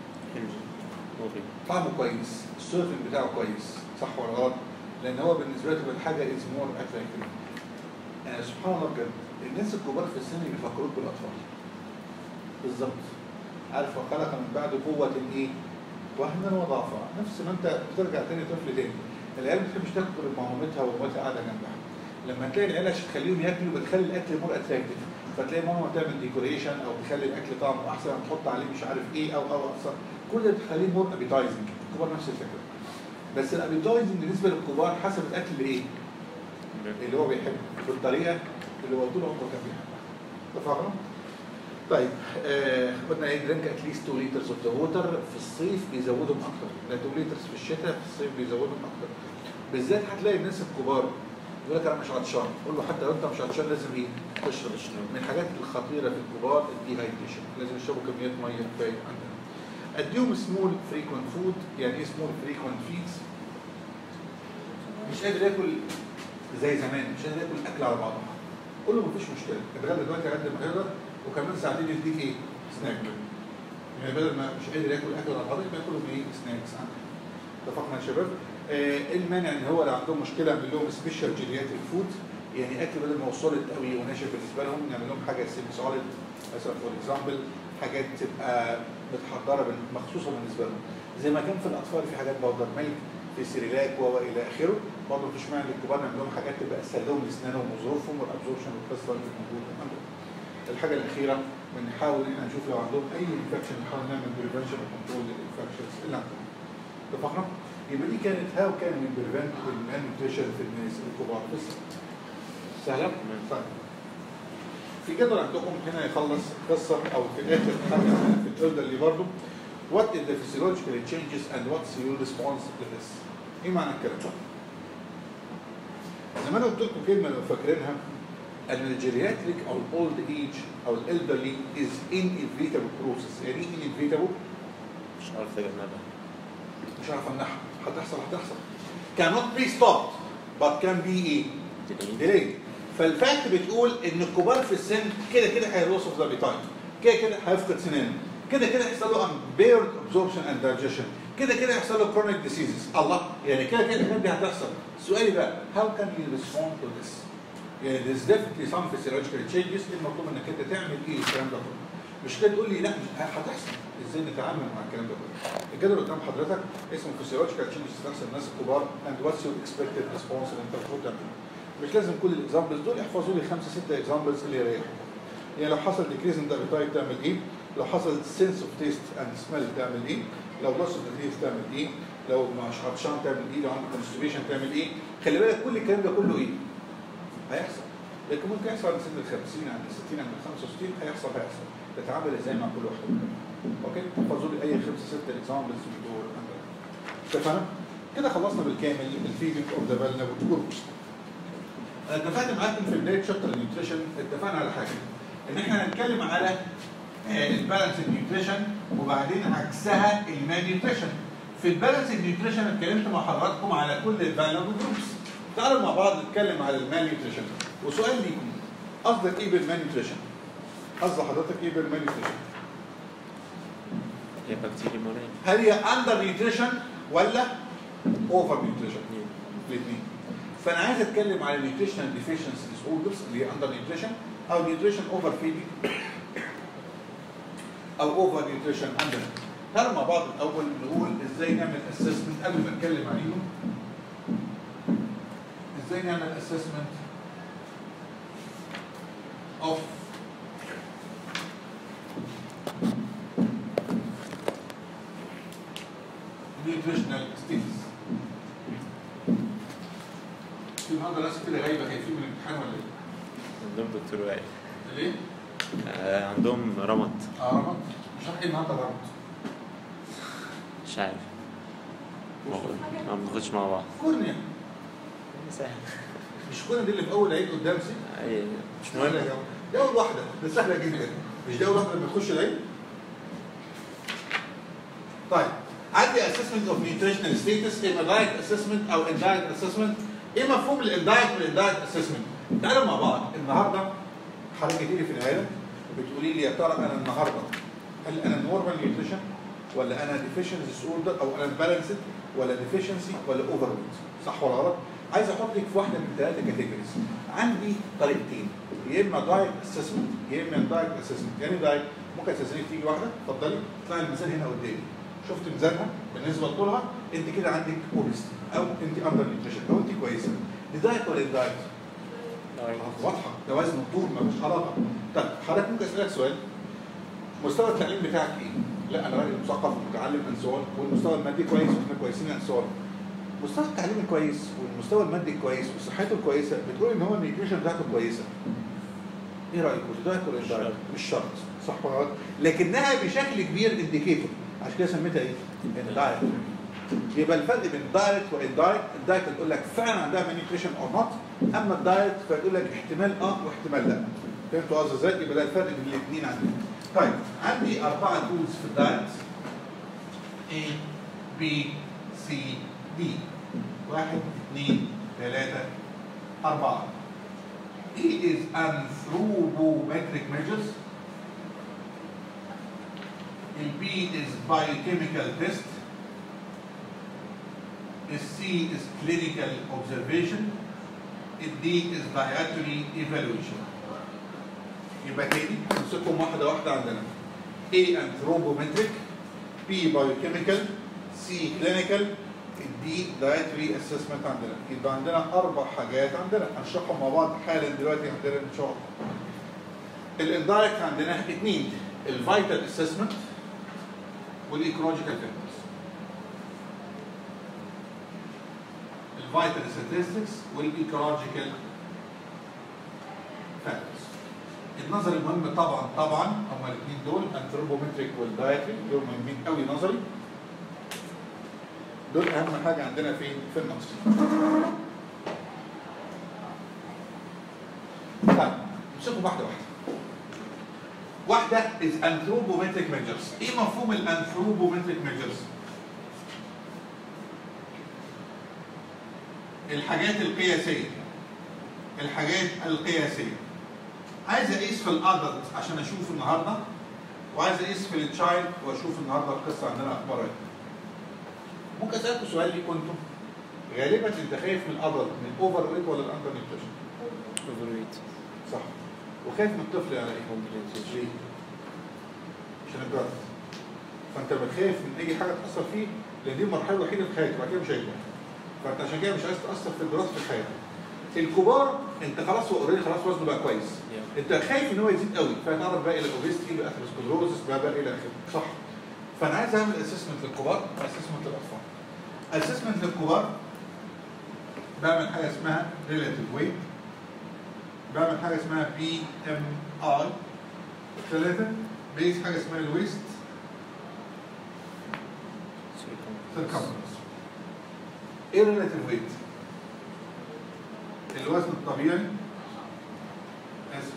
طعمه كويس السيرفنج بتاعه كويس صح ولا غلط؟ لان هو بالنسبه له الحاجه از مور اتراكتيف يعني سبحان الله بجد الناس الكبار في السن بيفكروك بالاطفال بالظبط عارف وخلق من بعد قوة ايه؟ وهنا وضعفا نفس ما انت بترجع تاني طفل تاني العيال ما بتحبش تاكل مع مامتها ومامتها قاعده جنبها لما تلاقي العيال عشان تخليهم ياكلوا بتخلي الاكل مور اتراكتيف فتلاقي ماما تعمل ديكوريشن او تخلي الاكل طعمه احسن او تحط عليه مش عارف ايه او او احسن كل ده بتخليه مور ابيتايزنج الكبار نفس الفكره بس الابيتايزنج بالنسبه للكبار حسب الاكل ايه؟ اللي هو بيحبه بالطريقه اللي هو طول عمره كان بيحبها اتفقنا؟ طيب آه قلنا ايه درينك اتليست 2 لترز اوف ذا ووتر في الصيف بيزودهم اكتر لا 2 لترز في الشتاء في الصيف بيزودهم اكتر بالذات هتلاقي الناس الكبار يقول لك انا مش عطشان قول له حتى لو انت مش عطشان لازم ايه تشرب من الحاجات الخطيره في الكبار الديهايدريشن لازم يشربوا كميات ميه كفايه عندنا اديهم سمول فريكوينت فود يعني ايه سمول فريكوينت فيدز مش قادر ياكل زي زمان مش قادر ياكل اكل على بعضها قول له مفيش مشكله اتغدى دلوقتي على قد ما تقدر وكمان ساعتين يديك ايه؟ سناك يعني بدل ما مش قادر ياكل اكل على بعضها يبقى ياكل ايه؟ سناكس عندك اتفقنا يا شباب؟ آه، ايه المانع ان هو لو عندهم مشكله نعمل لهم سبيشال جيرياتريك فود يعني اكل بدل ما هو سوليد قوي وناشف بالنسبه لهم نعمل لهم حاجه سيمي سوليد مثلا فور اكزامبل حاجات تبقى متحضره بال- مخصوصه بالنسبه لهم زي ما كان في الاطفال في حاجات باودر ميلك في سيريلاك و الى اخره برضه مفيش مانع للكبار نعمل لهم حاجات تبقى اسهل لهم لاسنانهم وظروفهم والابزوربشن والقصه اللي موجوده عندهم. الحاجه الاخيره بنحاول ان احنا نشوف لو عندهم اي انفكشن نحاول نعمل بريفنشن وكنترول للانفكشنز اللي عندهم. اتفقنا؟ يبقى دي كانت هاو كان وي بريفنت المالنيوتريشن في الناس الكبار بس سهله؟ طيب في جدول عندكم هنا يخلص قصه او في الاخر حاجه في الالدرلي برضه what is the physiological changes and what's your response to this ايه معنى الكلام ده زي ما انا قلت لكم كلمه لو فاكرينها ان الجيرياتريك او الاولد ايج او الالدرلي از inevitable process يعني ايه inevitable مش عارف اتجنبها مش عارف امنعها هتحصل هتحصل cannot be stopped but can be ايه ديلي فالفاكت بتقول ان الكبار في السن كده كده هيروسوا في ذا تايم كده كده هيفقد سنانه كده كده هيحصل له impaired absorption and digestion كده كده هيحصل له chronic diseases الله يعني كده كده الحاجات دي هتحصل سؤالي بقى how can you respond to this يعني there's definitely some physiological changes المطلوب انك انت تعمل ايه الكلام ده كله مش كده تقول لي لا مش هتحصل ازاي نتعامل مع الكلام ده كله الجدول قدام حضرتك اسمه physiological changes في الناس الكبار and what's your expected response اللي انت المفروض تعمله مش لازم كل الاكزامبلز دول احفظوا لي خمسه سته اكزامبلز اللي يريحوا يعني لو حصل decrease in the appetite تعمل ايه؟ لو حصل sense of taste and smell تعمل ايه؟ لو loss of the taste تعمل ايه؟ لو مش عطشان تعمل ايه؟ لو عندك constipation تعمل ايه؟ خلي بالك كل الكلام ده كله ايه؟ هيحصل لكن ممكن يحصل عند سن ال 50 عند ال 60 عند ال 65 هيحصل هيحصل تتعامل ازاي مع كل واحد منهم اوكي احفظوا لي اي خمسه سته اكزامبلز من دول اتفقنا؟ كده خلصنا بالكامل الفيدنج اوف ذا فالنبل جروبس انا اتفقت معاكم في بدايه شابتر النيوتريشن اتفقنا على حاجه ان احنا هنتكلم على البالانس نيوتريشن وبعدين عكسها المان نيوتريشن في البالانس نيوتريشن اتكلمت مع حضراتكم على كل الفالنبل جروبس تعالوا مع بعض نتكلم على المان نيوتريشن وسؤال ليكم قصدك ايه بالمان نيوتريشن؟ قصد حضرتك ايه بالمان نيوتريشن؟ هي بكتيريا مريض هل هي اندر نيوتريشن ولا اوفر نيوتريشن؟ الاثنين فانا عايز اتكلم على نيوتريشنال ديفيشنسي ديس اوردرز اللي هي اندر نيوتريشن او نيوتريشن اوفر فيدنج او اوفر نيوتريشن اندر تعالوا مع بعض الاول نقول ازاي نعمل اسسمنت قبل ما نتكلم عليهم ازاي نعمل اسسمنت اوف nutritional status في النهارده ناس كده غايبه خايفين من الامتحان ولا ايه؟ عندهم دكتور وائل ليه؟ آه عندهم رمض اه رمض مش عارف ايه النهارده رمض مش عارف ما بناخدش مع بعض كورنيا سهل مش كورنيا دي اللي في اول عيد قدام سي أي مش سهله مهم يا دي اول واحده دي سهله جدا مش دي اول واحده لما تخش العيد طيب عندي اسسمنت اوف نيوتريشنال ستيتس اما دايت اسسمنت او اندايت اسسمنت ايه مفهوم الاندايت والاندايت اسسمنت تعالوا مع بعض النهارده حضرتك تيجي في العياده بتقولي لي يا ترى انا النهارده هل انا نورمال نيوتريشن ولا انا ديفيشنسي ديس اوردر او انا بالانسد ولا ديفيشنسي ولا اوفر ويت صح ولا غلط؟ عايز احطك في واحده من ثلاثه كاتيجوريز عندي طريقتين يا اما دايت اسسمنت يا اما دايت اسسمنت يعني دايت ممكن تسالني تيجي واحده اتفضلي اطلعي الميزان هنا قدامي شفت ميزانها بالنسبه لطولها انت كده عندك اوبستي او انت اندر نيوتريشن او انت كويسه دي دايت ولا دايت؟ واضحه ده وزن الطول ملوش علاقه طب حضرتك ممكن اسالك سؤال مستوى التعليم بتاعك ايه؟ لا انا راجل مثقف ومتعلم اند سو والمستوى المادي كويس واحنا كويسين اند سو مستوى التعليم الكويس والمستوى المادي الكويس وصحته الكويسه بتقول ان هو النيوتريشن بتاعته كويسه ايه رايكم؟ دايت ولا دايت؟ مش شرط صح ولا غلط؟ لكنها بشكل كبير انديكيتور عشان كده سميتها ايه؟ الدايت يبقى الفرق بين الدايت والاندايت الدايت تقول لك فعلا عندها نيوتريشن او نوت اما الدايت فتقول لك احتمال اه واحتمال لا فهمتوا قصدي ازاي؟ يبقى ده الفرق بين الاثنين عندنا طيب عندي اربعه تولز في الدايت A B C D واحد اثنين ثلاثة أربعة E is anthropometric measures ال B is biochemical test ال C is clinical observation ال D is dietary evaluation يبقى تاني نمسكهم واحدة واحدة عندنا A anthropometric B biochemical C clinical دي dietary assessment عندنا يبقى عندنا أربع حاجات عندنا هنشرحهم مع بعض حالا دلوقتي عندنا إن شاء الله الاندايركت عندنا اثنين الفيتال اسسمنت والايكولوجيكال فاكتورز الفيتال statistics والايكولوجيكال فاكتورز النظري مهم طبعا طبعا هما الاثنين دول انثروبومتريك والدايتري دول مهمين قوي نظري دول اهم حاجه عندنا فين في النظري طيب نمسكهم واحده واحده واحده از anthropometric measures ايه مفهوم الانثروبومتريك measures الحاجات القياسيه الحاجات القياسيه عايز اقيس في الادلت عشان اشوف النهارده وعايز اقيس في التشايلد واشوف النهارده القصه عندنا اخبارها ايه ممكن اسالكم سؤال ليكم انتم غالبا انت خايف من الادلت من الاوفر ويت ولا الاندر نيوتريشن اوفرويت صح وخايف من الطفل على ايه ليه عشان الجرد فانت بتخاف من اي حاجه تاثر فيه لان دي المرحله الوحيده في حياتك بعد كده مش هيكبر فانت عشان كده مش عايز تاثر في الجراث في حياتك الكبار انت خلاص هو اوريدي خلاص وزنه بقى كويس انت خايف ان هو يزيد قوي فهتعرض بقى الى الاوبيستي بقى اثيروسكلروزس بقى بقى الى اخره صح فانا عايز اعمل اسسمنت للكبار واسسمنت للاطفال اسسمنت للكبار بعمل حاجه اسمها ريلاتيف ويت بعمل حاجه اسمها بي ام اي ثلاثه بقيس حاجه اسمها الويست سيركمفرنس ايه ريلاتيف ويت؟ الوزن الطبيعي اسف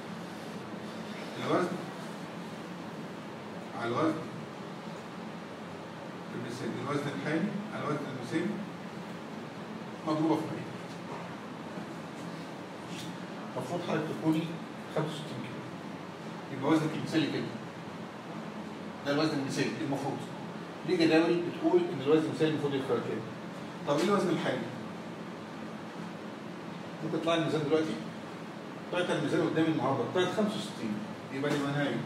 الوزن على الوزن المثالي الوزن الحالي على الوزن المثالي مضروبة في 100 المفروض حضرتك تكوني 65 كيلو يبقى وزنك المثالي كده ده الوزن المثالي المفروض ليه جداول بتقول ان الوزن المثالي المفروض يبقى كده طب ايه الوزن الحالي؟ ممكن تطلع الميزان دلوقتي طلعت الميزان قدامي النهارده طلعت 65 يبقى لي منايم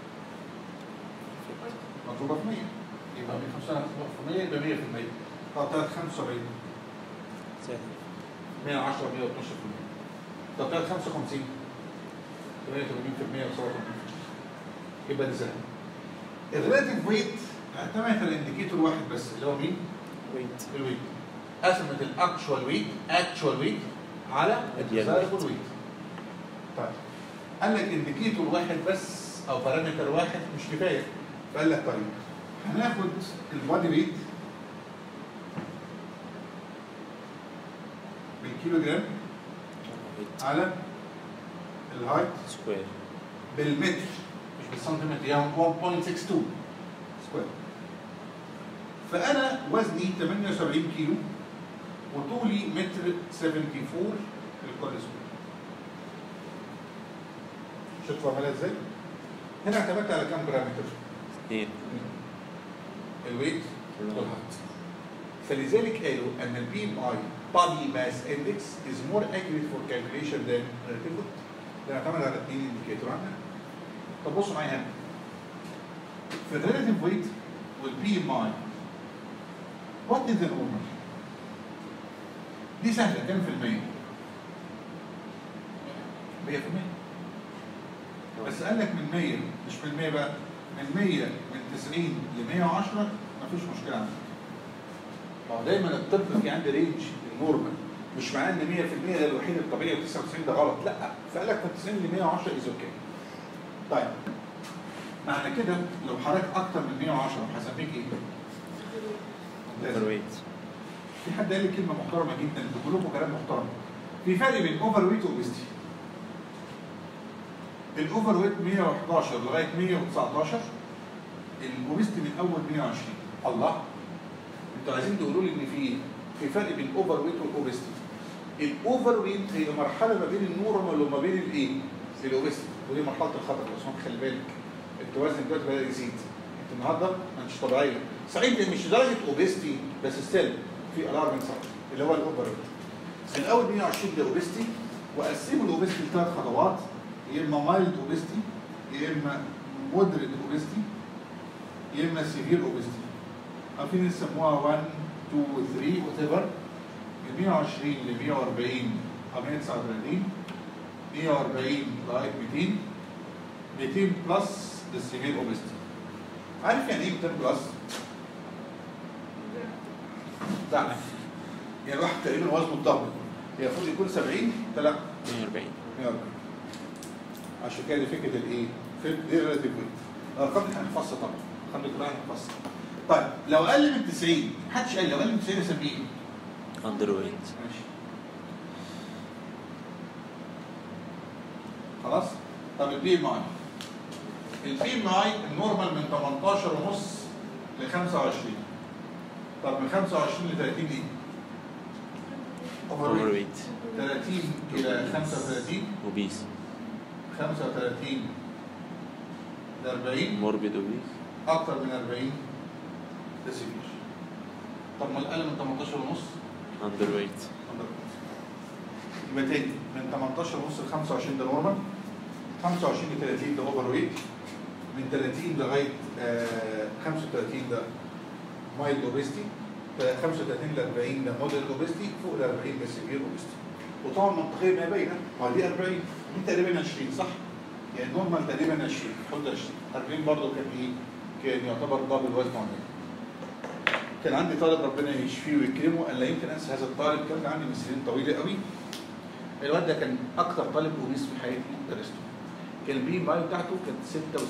مضروبه في 100 يبقى من 5 مضروبه في 100 يبقى 100% طب طلعت 75 سهل 110 112% طب طلعت 55 88% و 87% يبقى ده سهل الريلاتيف ويت اعتمدت على الانديكيتور واحد بس اللي هو مين؟ ويت الويت قسمت الاكشوال ويت اكشوال ويت على الديزايربل ويت طيب قال لك انديكيتور واحد بس او بارامتر واحد مش كفايه فقال لك طيب هناخد البادي ويت بالكيلو جرام ويت على الهايت سكوير بالمتر مش بالسنتيمتر يعني 1.62 سكوير فانا وزني 78 كيلو وطولي متر 74 للكل سكوير شوفوا عملها ازاي؟ هنا اعتمدت على كام بارامتر؟ اثنين الويت والهايت فلذلك قالوا ان البي ام اي body mass index is more accurate for calculation than relative weight ده يعتمد على اثنين انديكيتور عندنا طب بصوا معايا هنا في الريلاتيف ويت والبي ام اي وات از النورمال دي سهله كام في المية؟ 100% بس قال لك من 100 مش من 100 بقى من 100 من 90 ل 110 مفيش مشكله عندك ما هو دايما الطب في عندي رينج النورمال مش معناه ان 100% ده الوحيد الطبيعي و99 ده غلط لا فقال لك من 90 ل 110 از اوكي طيب معنى كده لو حضرتك اكتر من 110 هسميك ايه؟ اوفر ويت في حد قال لي كلمه محترمه جدا انتوا كلكم كلام محترم في فرق بين اوفر ويت واوبستي الاوفر ويت 111 لغايه 119 الاوبستي من اول 120 الله انتوا عايزين تقولوا لي ان في في فرق بين الاوفر ويت والاوبستي الاوفر ويت هي مرحله ما بين النورمال وما بين الايه؟ الاوبستي ودي مرحله الخطر لو سمحت خلي بالك انت وزنك دلوقتي بدا يزيد انت النهارده ما انتش طبيعيه صحيح مش درجه اوبستي بس ستيل في الارم صح اللي هو الاوفر ويت من اول 120 ده اوبستي وقسموا الاوبستي لثلاث خطوات يا اما مايلد اوبستي يا اما مودريت اوبستي يا اما سيفير اوبستي عارفين يسموها 1 2 3 وات ايفر من 120 ل 140 او 139 140 لغايه 200 200 بلس للسيفير اوبستي عارف يعني ايه 200 بلس؟ ضعف يعني واحد تقريبا وزنه الضعف هي المفروض يكون 70 لا 140 140 عشان كده دي فكره الايه؟ فكره دي ريلاتيف ويت الارقام دي هنحفظها طبعا الارقام دي كلها هنحفظها طيب لو اقل من 90 محدش قال لو اقل من 90 اسميه ايه؟ اندر ويت ماشي خلاص طب البي ام اي البي ام اي النورمال من 18 ونص ل 25 طب من 25 ل 30 ايه؟ اوفر اوفر ويت 30 الى 35 وبيس 35 ل 40 موربيد وبيس اكتر من 40 ده سيفير طب ما الاقل من 18 ونص اندر ويت يبقى تاني من 18 ونص ل 25 ده نورمال 25 ل 30 ده اوفر ويت من 30 لغايه آه 35 ده مايلد اوبستي 35 ل 40 ده موديل اوبستي فوق ال 40 ده سيفير اوبستي وطبعا منطقيا ما باينه ما دي 40 دي تقريبا 20 صح؟ يعني نورمال تقريبا 20 حدود 20 40 برضه كان ايه؟ كان يعتبر دبل وزن عندنا كان عندي طالب ربنا يشفيه ويكرمه قال لا يمكن انسى هذا الطالب كان عندي من سنين طويله قوي الواد ده كان اكتر طالب اوبيس في حياتي درسته كان البي ام اي بتاعته كانت 66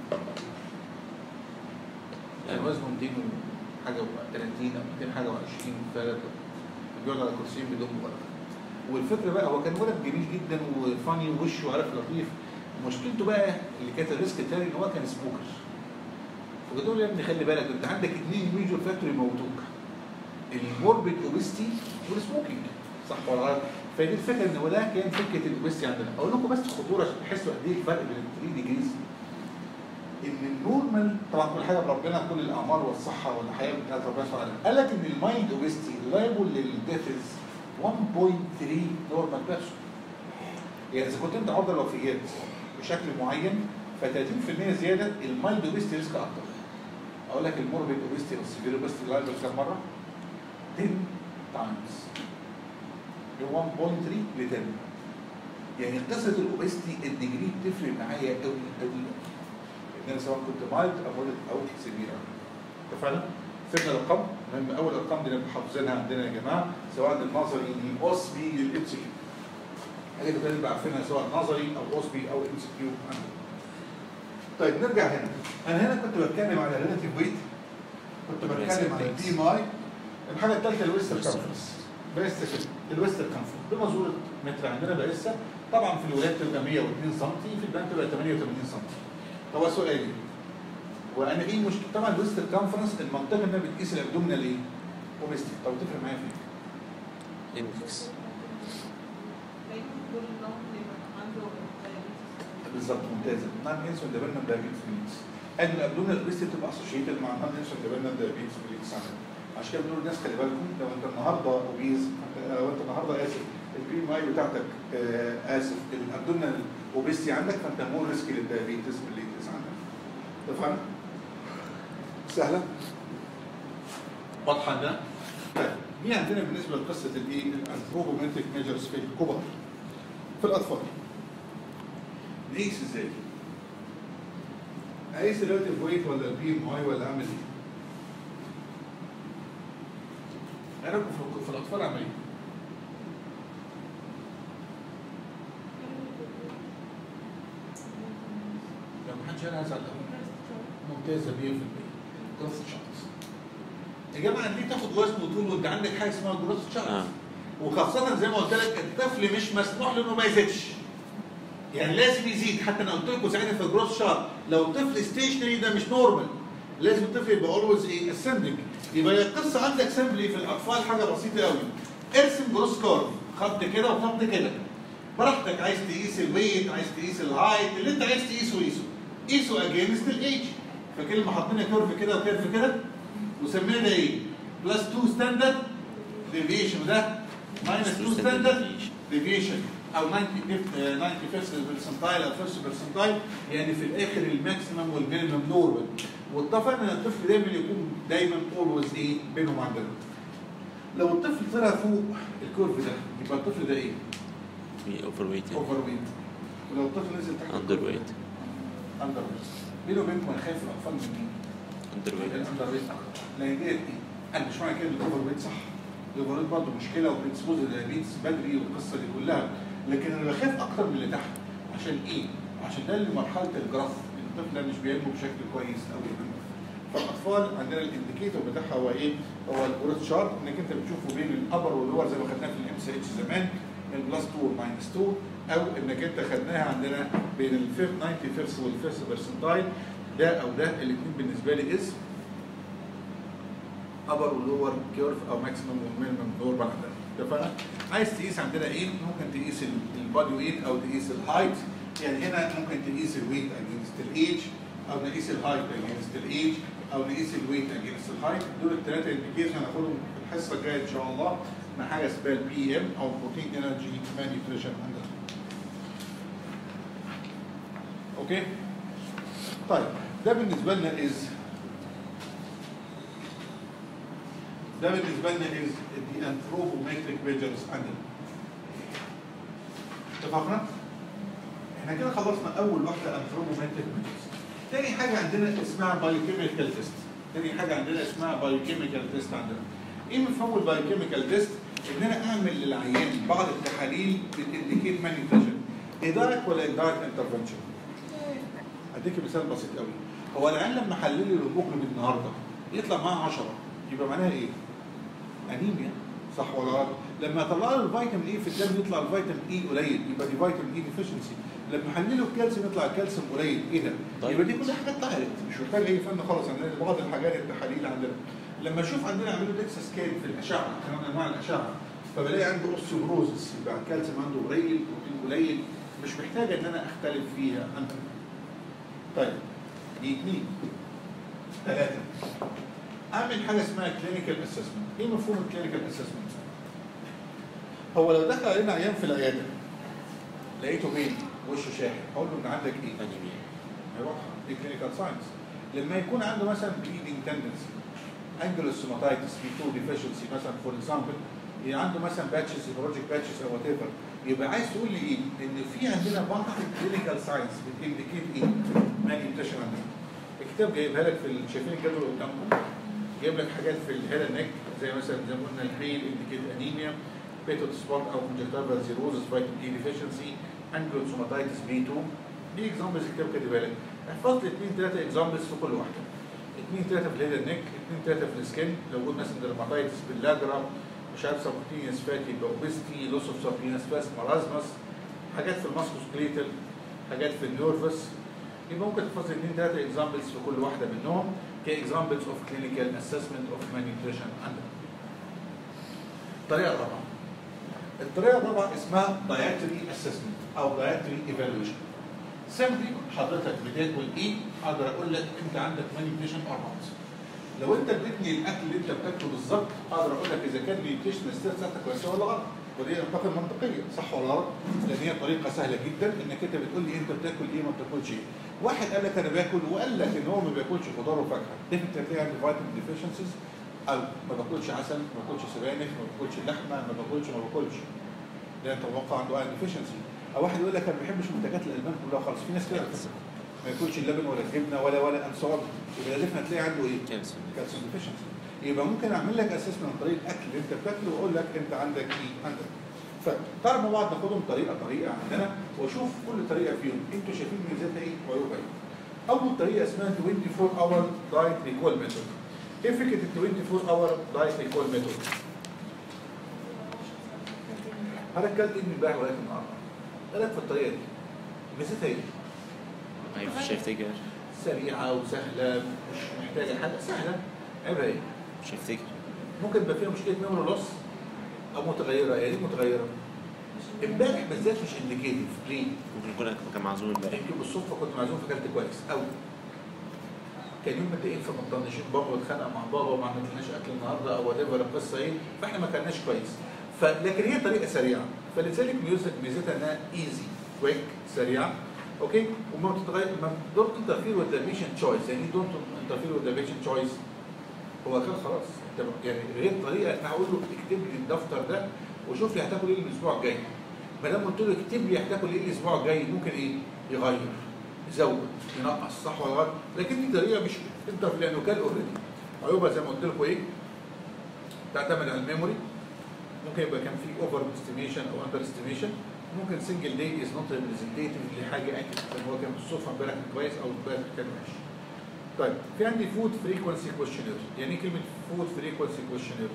كان وزنه 200 حاجه و30 او 200 حاجه و20 فبيقعد على كرسيين بدون مبالغه والفكره بقى هو كان ولد جميل جدا وفاني ووشه عارف لطيف مشكلته بقى اللي كانت الريسك التاني ان هو كان سموكر فقلت له يا ابني خلي بالك انت عندك اثنين ميجور فاكتور يموتوك الموربيد اوبستي والسموكينج صح ولا غلط؟ فدي الفكره ان هو ده كان فكره الاوبستي عندنا اقول لكم بس الخطوره عشان تحسوا قد ايه الفرق بين ال 3 ديجريز ان النورمال طبعا كل حاجه بربنا كل الاعمار والصحه والحياه بتاعت ربنا سبحانه وتعالى قال لك ان المايند اوبستي لايبل للديثز 1.3 نورمال بيرسون يعني اذا كنت انت عرضه للوفيات بشكل معين ف 30% زياده المايلد اوبستي ريسك اكتر اقول لك الموربيد اوبستي او السيفير اوبستي لايبل كام مره؟ 10 تايمز من 1.3 ل 10 يعني قصه الاوبستي الديجري بتفرق معايا قوي قوي ان انا سواء كنت مايلد او موديل او سيفير اتفقنا؟ فهمنا الارقام مهم اول الارقام دي نبقى حافظينها عندنا يا جماعه سواء النظري الاوس بي للام سي كيو حاجه اللي نبقى عارفينها سواء نظري او اوس بي او ام سي كيو طيب نرجع هنا انا هنا كنت بتكلم على ريلاتيف ويت كنت بتكلم على البي ام اي الحاجه الثالثه الويستر كونفرنس بقيسها كده الويستر كونفرنس بمزوره متر عندنا بقيسها طبعا في الولاد تبقى 102 سم في البنات تبقى 88 سم هو سؤالي وانا ايه المشكله طبعا الويستر كونفرنس المنطقه انها بتقيس الابدومينال ايه؟ اوبستي طب تفرق معايا في ايه؟ اندكس بالظبط ممتازه نان انسون ديفلوبمنت دايابيتس ميليتس ان الابدومينال اوبستي بتبقى اسوشيتد مع نان انسون ديفلوبمنت دايابيتس ميليتس عشان كده بنقول للناس خلي بالكم لو انت النهارده اوبيز لو انت النهارده اسف البي ام اي بتاعتك آه، اسف الابدومينال اوبستي عندك فانت مور ريسك للدايابيتس ميليتس عندك تفهم؟ سهله؟ واضحه ده؟ طيب دي عندنا بالنسبه لقصه الايه؟ الانثروبومتريك ميجرز في الكبر في الاطفال نقيس ازاي؟ اقيس الريلاتيف ويت ولا البي ام اي ولا اعمل ايه؟ ايه رايكم في- في الاطفال اعمل ايه؟ لو ما حدش قال هزعل قوي ممتازه 100% جروث شارتس يا جماعه ليه تاخد وزن وطول وانت عندك حاجه اسمها جروث شارتس آه. وخاصه زي ما قلت لك الطفل مش مسموح له انه ما يزيدش يعني لازم يزيد حتى انا قلت لكم ساعتها في الجروث شارت لو الطفل ستيشنري ده مش نورمال لازم الطفل يبقى اولويز ايه اسندنج يبقى القصه عندك سمبلي في الاطفال حاجه بسيطه قوي ارسم جروث كارف خط كده وخط كده براحتك عايز تقيس الويت عايز تقيس الهايت اللي انت عايز تقيسه قيسه قيسه اجينست الايج فكلمه حاطين كيرف كده وكيرف كده وسمينا ده ايه؟ بلس 2 ستاندرد ديفيشن وده ماينس 2 ستاندرد ديفيشن او 90 95 برسنتايل او 1 برسنتايل يعني في الاخر الماكسيمم والمينيمم نورمال واتفقنا ان الطفل دايما يكون دايما اولويز ايه بينهم عندنا لو الطفل طلع فوق الكيرف ده يبقى الطفل ده ايه؟ اوفر ويت اوفر ويت ولو الطفل نزل تحت اندر ويت اندر ويت بيني وبينكم انا خايف الاطفال من مين؟ اندر من ويت الاندر ويت اكتر لان ديت ايه؟ انا مش معنى كده ان الاوفر ويت صح الاوفر ويت برضه مشكله وبريدسبوز للدايابيتس بدري والقصه دي كلها لكن انا بخاف اكتر من اللي تحت عشان ايه؟ عشان ده اللي مرحله الجراف الطفل مش بينمو بشكل كويس قوي فالاطفال عندنا الانديكيتور بتاعها هو ايه؟ هو الجروث شارت انك انت بتشوفه بين الابر واللور زي ما خدناه في الام سي اتش زمان البلس 2 والماينس 2 او انك انت خدناها عندنا بين الفيرست 90 فيرست والفيرست برسنتايل ده او ده الاثنين بالنسبه لي از ابر ولور كيرف او ماكسيمم ومينيمم نورمال عندنا اتفقنا؟ عايز تقيس عندنا ايه؟ ممكن تقيس البادي ويت او تقيس الهايت يعني هنا ممكن تقيس الويت اجينست الايج او نقيس الهايت اجينست الايج او نقيس الويت اجينست الهايت دول الثلاثه انديكيشن هناخدهم في الحصه الجايه ان شاء الله مع حاجه اسمها البي ام او بروتين انرجي مانيوتريشن عندنا. اوكي؟ طيب ده بالنسبه لنا از ده بالنسبه لنا از the anthropometric measures عندنا. اتفقنا؟ احنا كده خلصنا اول واحده anthropometric measures. تاني حاجه عندنا اسمها biochemical test. تاني حاجه عندنا اسمها biochemical test عندنا. ايه مفهوم البايوكيميكال تيست؟ ان انا اعمل للعيان بعض التحاليل بتنديكيت مانيفيشن. ايدايركت ولا اندايركت انترفنشن؟ اديك مثال بسيط قوي. هو العيان لما حلل لي الهيموجلوبين النهارده يطلع معاه 10 يبقى معناها ايه؟ انيميا صح ولا غلط؟ لما اطلع له الفيتامين اي في الدم يطلع الفيتامين اي قليل يبقى دي فيتامين اي ديفيشنسي لما احلل له الكالسيوم يطلع الكالسيوم قليل ايه ده؟ طيب. يبقى دي كلها حاجات دايركت مش محتاج اي فن خالص عندنا بعض الحاجات التحاليل عندنا لما اشوف عندنا عملوا ديكسا سكان في الاشعه نوع من انواع الاشعه فبلاقي عنده اوستيوبروزس يبقى الكالسيوم عنده قليل بروتين قليل مش محتاج ان انا اختلف فيها عندنا طيب دي اثنين ثلاثه اعمل حاجه اسمها كلينيكال اسسمنت ايه مفهوم الكلينيكال اسسمنت هو لو دخل علينا عيان في العياده لقيته بين وشه شاحب هقول له ان عندك ايه انيميا هيروح دي كلينيكال ساينس لما يكون عنده مثلا بليدنج تندنسي انجلوسوماتايتس بي 2 ديفيشنسي مثلا فور اكزامبل عنده مثلا باتشز هيموراجيك باتشز او وات ايفر يبقى عايز تقول لي ايه؟ ان في عندنا بعض الكلينيكال ساينس بتنديكيت ايه؟ مانيوتيشن عندنا. الكتاب جايبها لك في ال- شايفين الجدول قدامكم؟ جايب لك حاجات في الهيد نيك زي مثلا زي ما قلنا الهيل انديكيت انيميا بيتوت سبوت او كونجكتيفال زيروزس فيتامين اي ديفيشنسي انجلوسوماتايتس بي 2 دي اكزامبلز الكتاب كاتبها لك. احفظ لي اثنين ثلاثه اكزامبلز في كل واحده. اثنين ثلاثه في الهيد نيك، اثنين ثلاثه في السكين لو قلنا مثلا درماتايتس باللاجرا مش عارف سبكوتينيوس فاتي اوبستي لوس اوف سبكوتينيوس فاس مرازمس حاجات في الماسكوسكليتال حاجات في النيورفس يبقى ممكن تحفظ اثنين ثلاثه اكزامبلز في كل واحده منهم كاكزامبلز اوف كلينيكال اسسمنت اوف مانيوتريشن عندنا. الطريقه الرابعه الطريقه الرابعه اسمها دايتري اسسمنت او دايتري ايفالويشن. سيمبلي حضرتك بتاكل ايه اقدر اقول لك انت عندك مانيوتريشن اور نوت. لو انت اديتني الاكل اللي انت بتاكله بالظبط اقدر اقول لك اذا كان النيوتريشن ستيت بتاعتك كويسه ولا غلط ودي اعتقد منطقيه صح ولا غلط؟ لان هي طريقه سهله جدا انك انت بتقول لي انت بتاكل ايه ما بتاكلش ايه. واحد قال لك انا باكل وقال لك ان هو ما بياكلش خضار وفاكهه، ديفنت هتلاقي عنده فيتامين ديفيشنسيز او ما باكلش عسل ما باكلش سبانخ ما باكلش لحمه ما باكلش ما باكلش. ده انت متوقع عنده ايرون ديفيشنسي. او واحد يقول لك انا ما بحبش منتجات الالبان كلها خالص، في ناس كده على فكرة. ما ياكلش اللبن ولا الجبنه ولا ولا انصاب يبقى لازم هتلاقي عنده ايه؟ كالسيوم كالسيوم ديفيشنسي يبقى ممكن اعمل لك اساس من طريقه الاكل اللي انت بتاكله واقول لك انت عندك ايه عندك فتعالوا مع بعض ناخدهم طريقه طريقه عندنا واشوف كل طريقه فيهم انتوا شايفين ميزاتها ايه وعيوبها ايه اول طريقه اسمها 24 اور دايت ريكول ميثود ايه فكره ال 24 اور دايت ريكول ميثود انا اكلت ايه من امبارح ولغايه النهارده ايه رايك في الطريقه دي ميزتها ايه ما ينفعش يفتكر سريعه وسهله مش محتاجه حاجه سهله عيبها ايه مش يفتكر ممكن يبقى فيها مشكله ميموري لوس او متغيره يعني ايه متغيره؟ امبارح بالذات مش انديكيتيف ليه؟ ممكن يكون كان معزوم امبارح يمكن بالصدفه كنت معزوم فاكلت كويس او كان يوم متضايقين فما طنشين بابا واتخانق مع بابا وما عملناش اكل النهارده او وات ايفر القصه ايه فاحنا ما كلناش كويس فلكن هي طريقه سريعه فلذلك ميوزك ميزتها انها ايزي كويك سريعه اوكي وما بتتغير ما دونت انترفير وذ ذا بيشنت تشويس يعني ايه دونت انترفير وذ ذا بيشنت تشويس هو كان خلاص انت يعني غير طريقه انا هقول له اكتب لي الدفتر ده وشوف لي هتاكل ايه الاسبوع الجاي ما دام قلت له اكتب لي هتاكل ايه الاسبوع الجاي ممكن ايه يغير يزود ينقص صح ولا غلط لكن دي طريقه مش انت لانه كان اوريدي عيوبها زي ما قلت لكم ايه تعتمد على الميموري ممكن يبقى كان في اوفر استيميشن او اندر استيميشن ممكن سنجل داي از نوت ريبريزنتيف لحاجه اكل لان هو كان الصبح امبارح كان كويس او امبارح كان وحش طيب في عندي فود فريكونسي كويشنير يعني ايه كلمه فود فريكونسي كويشنير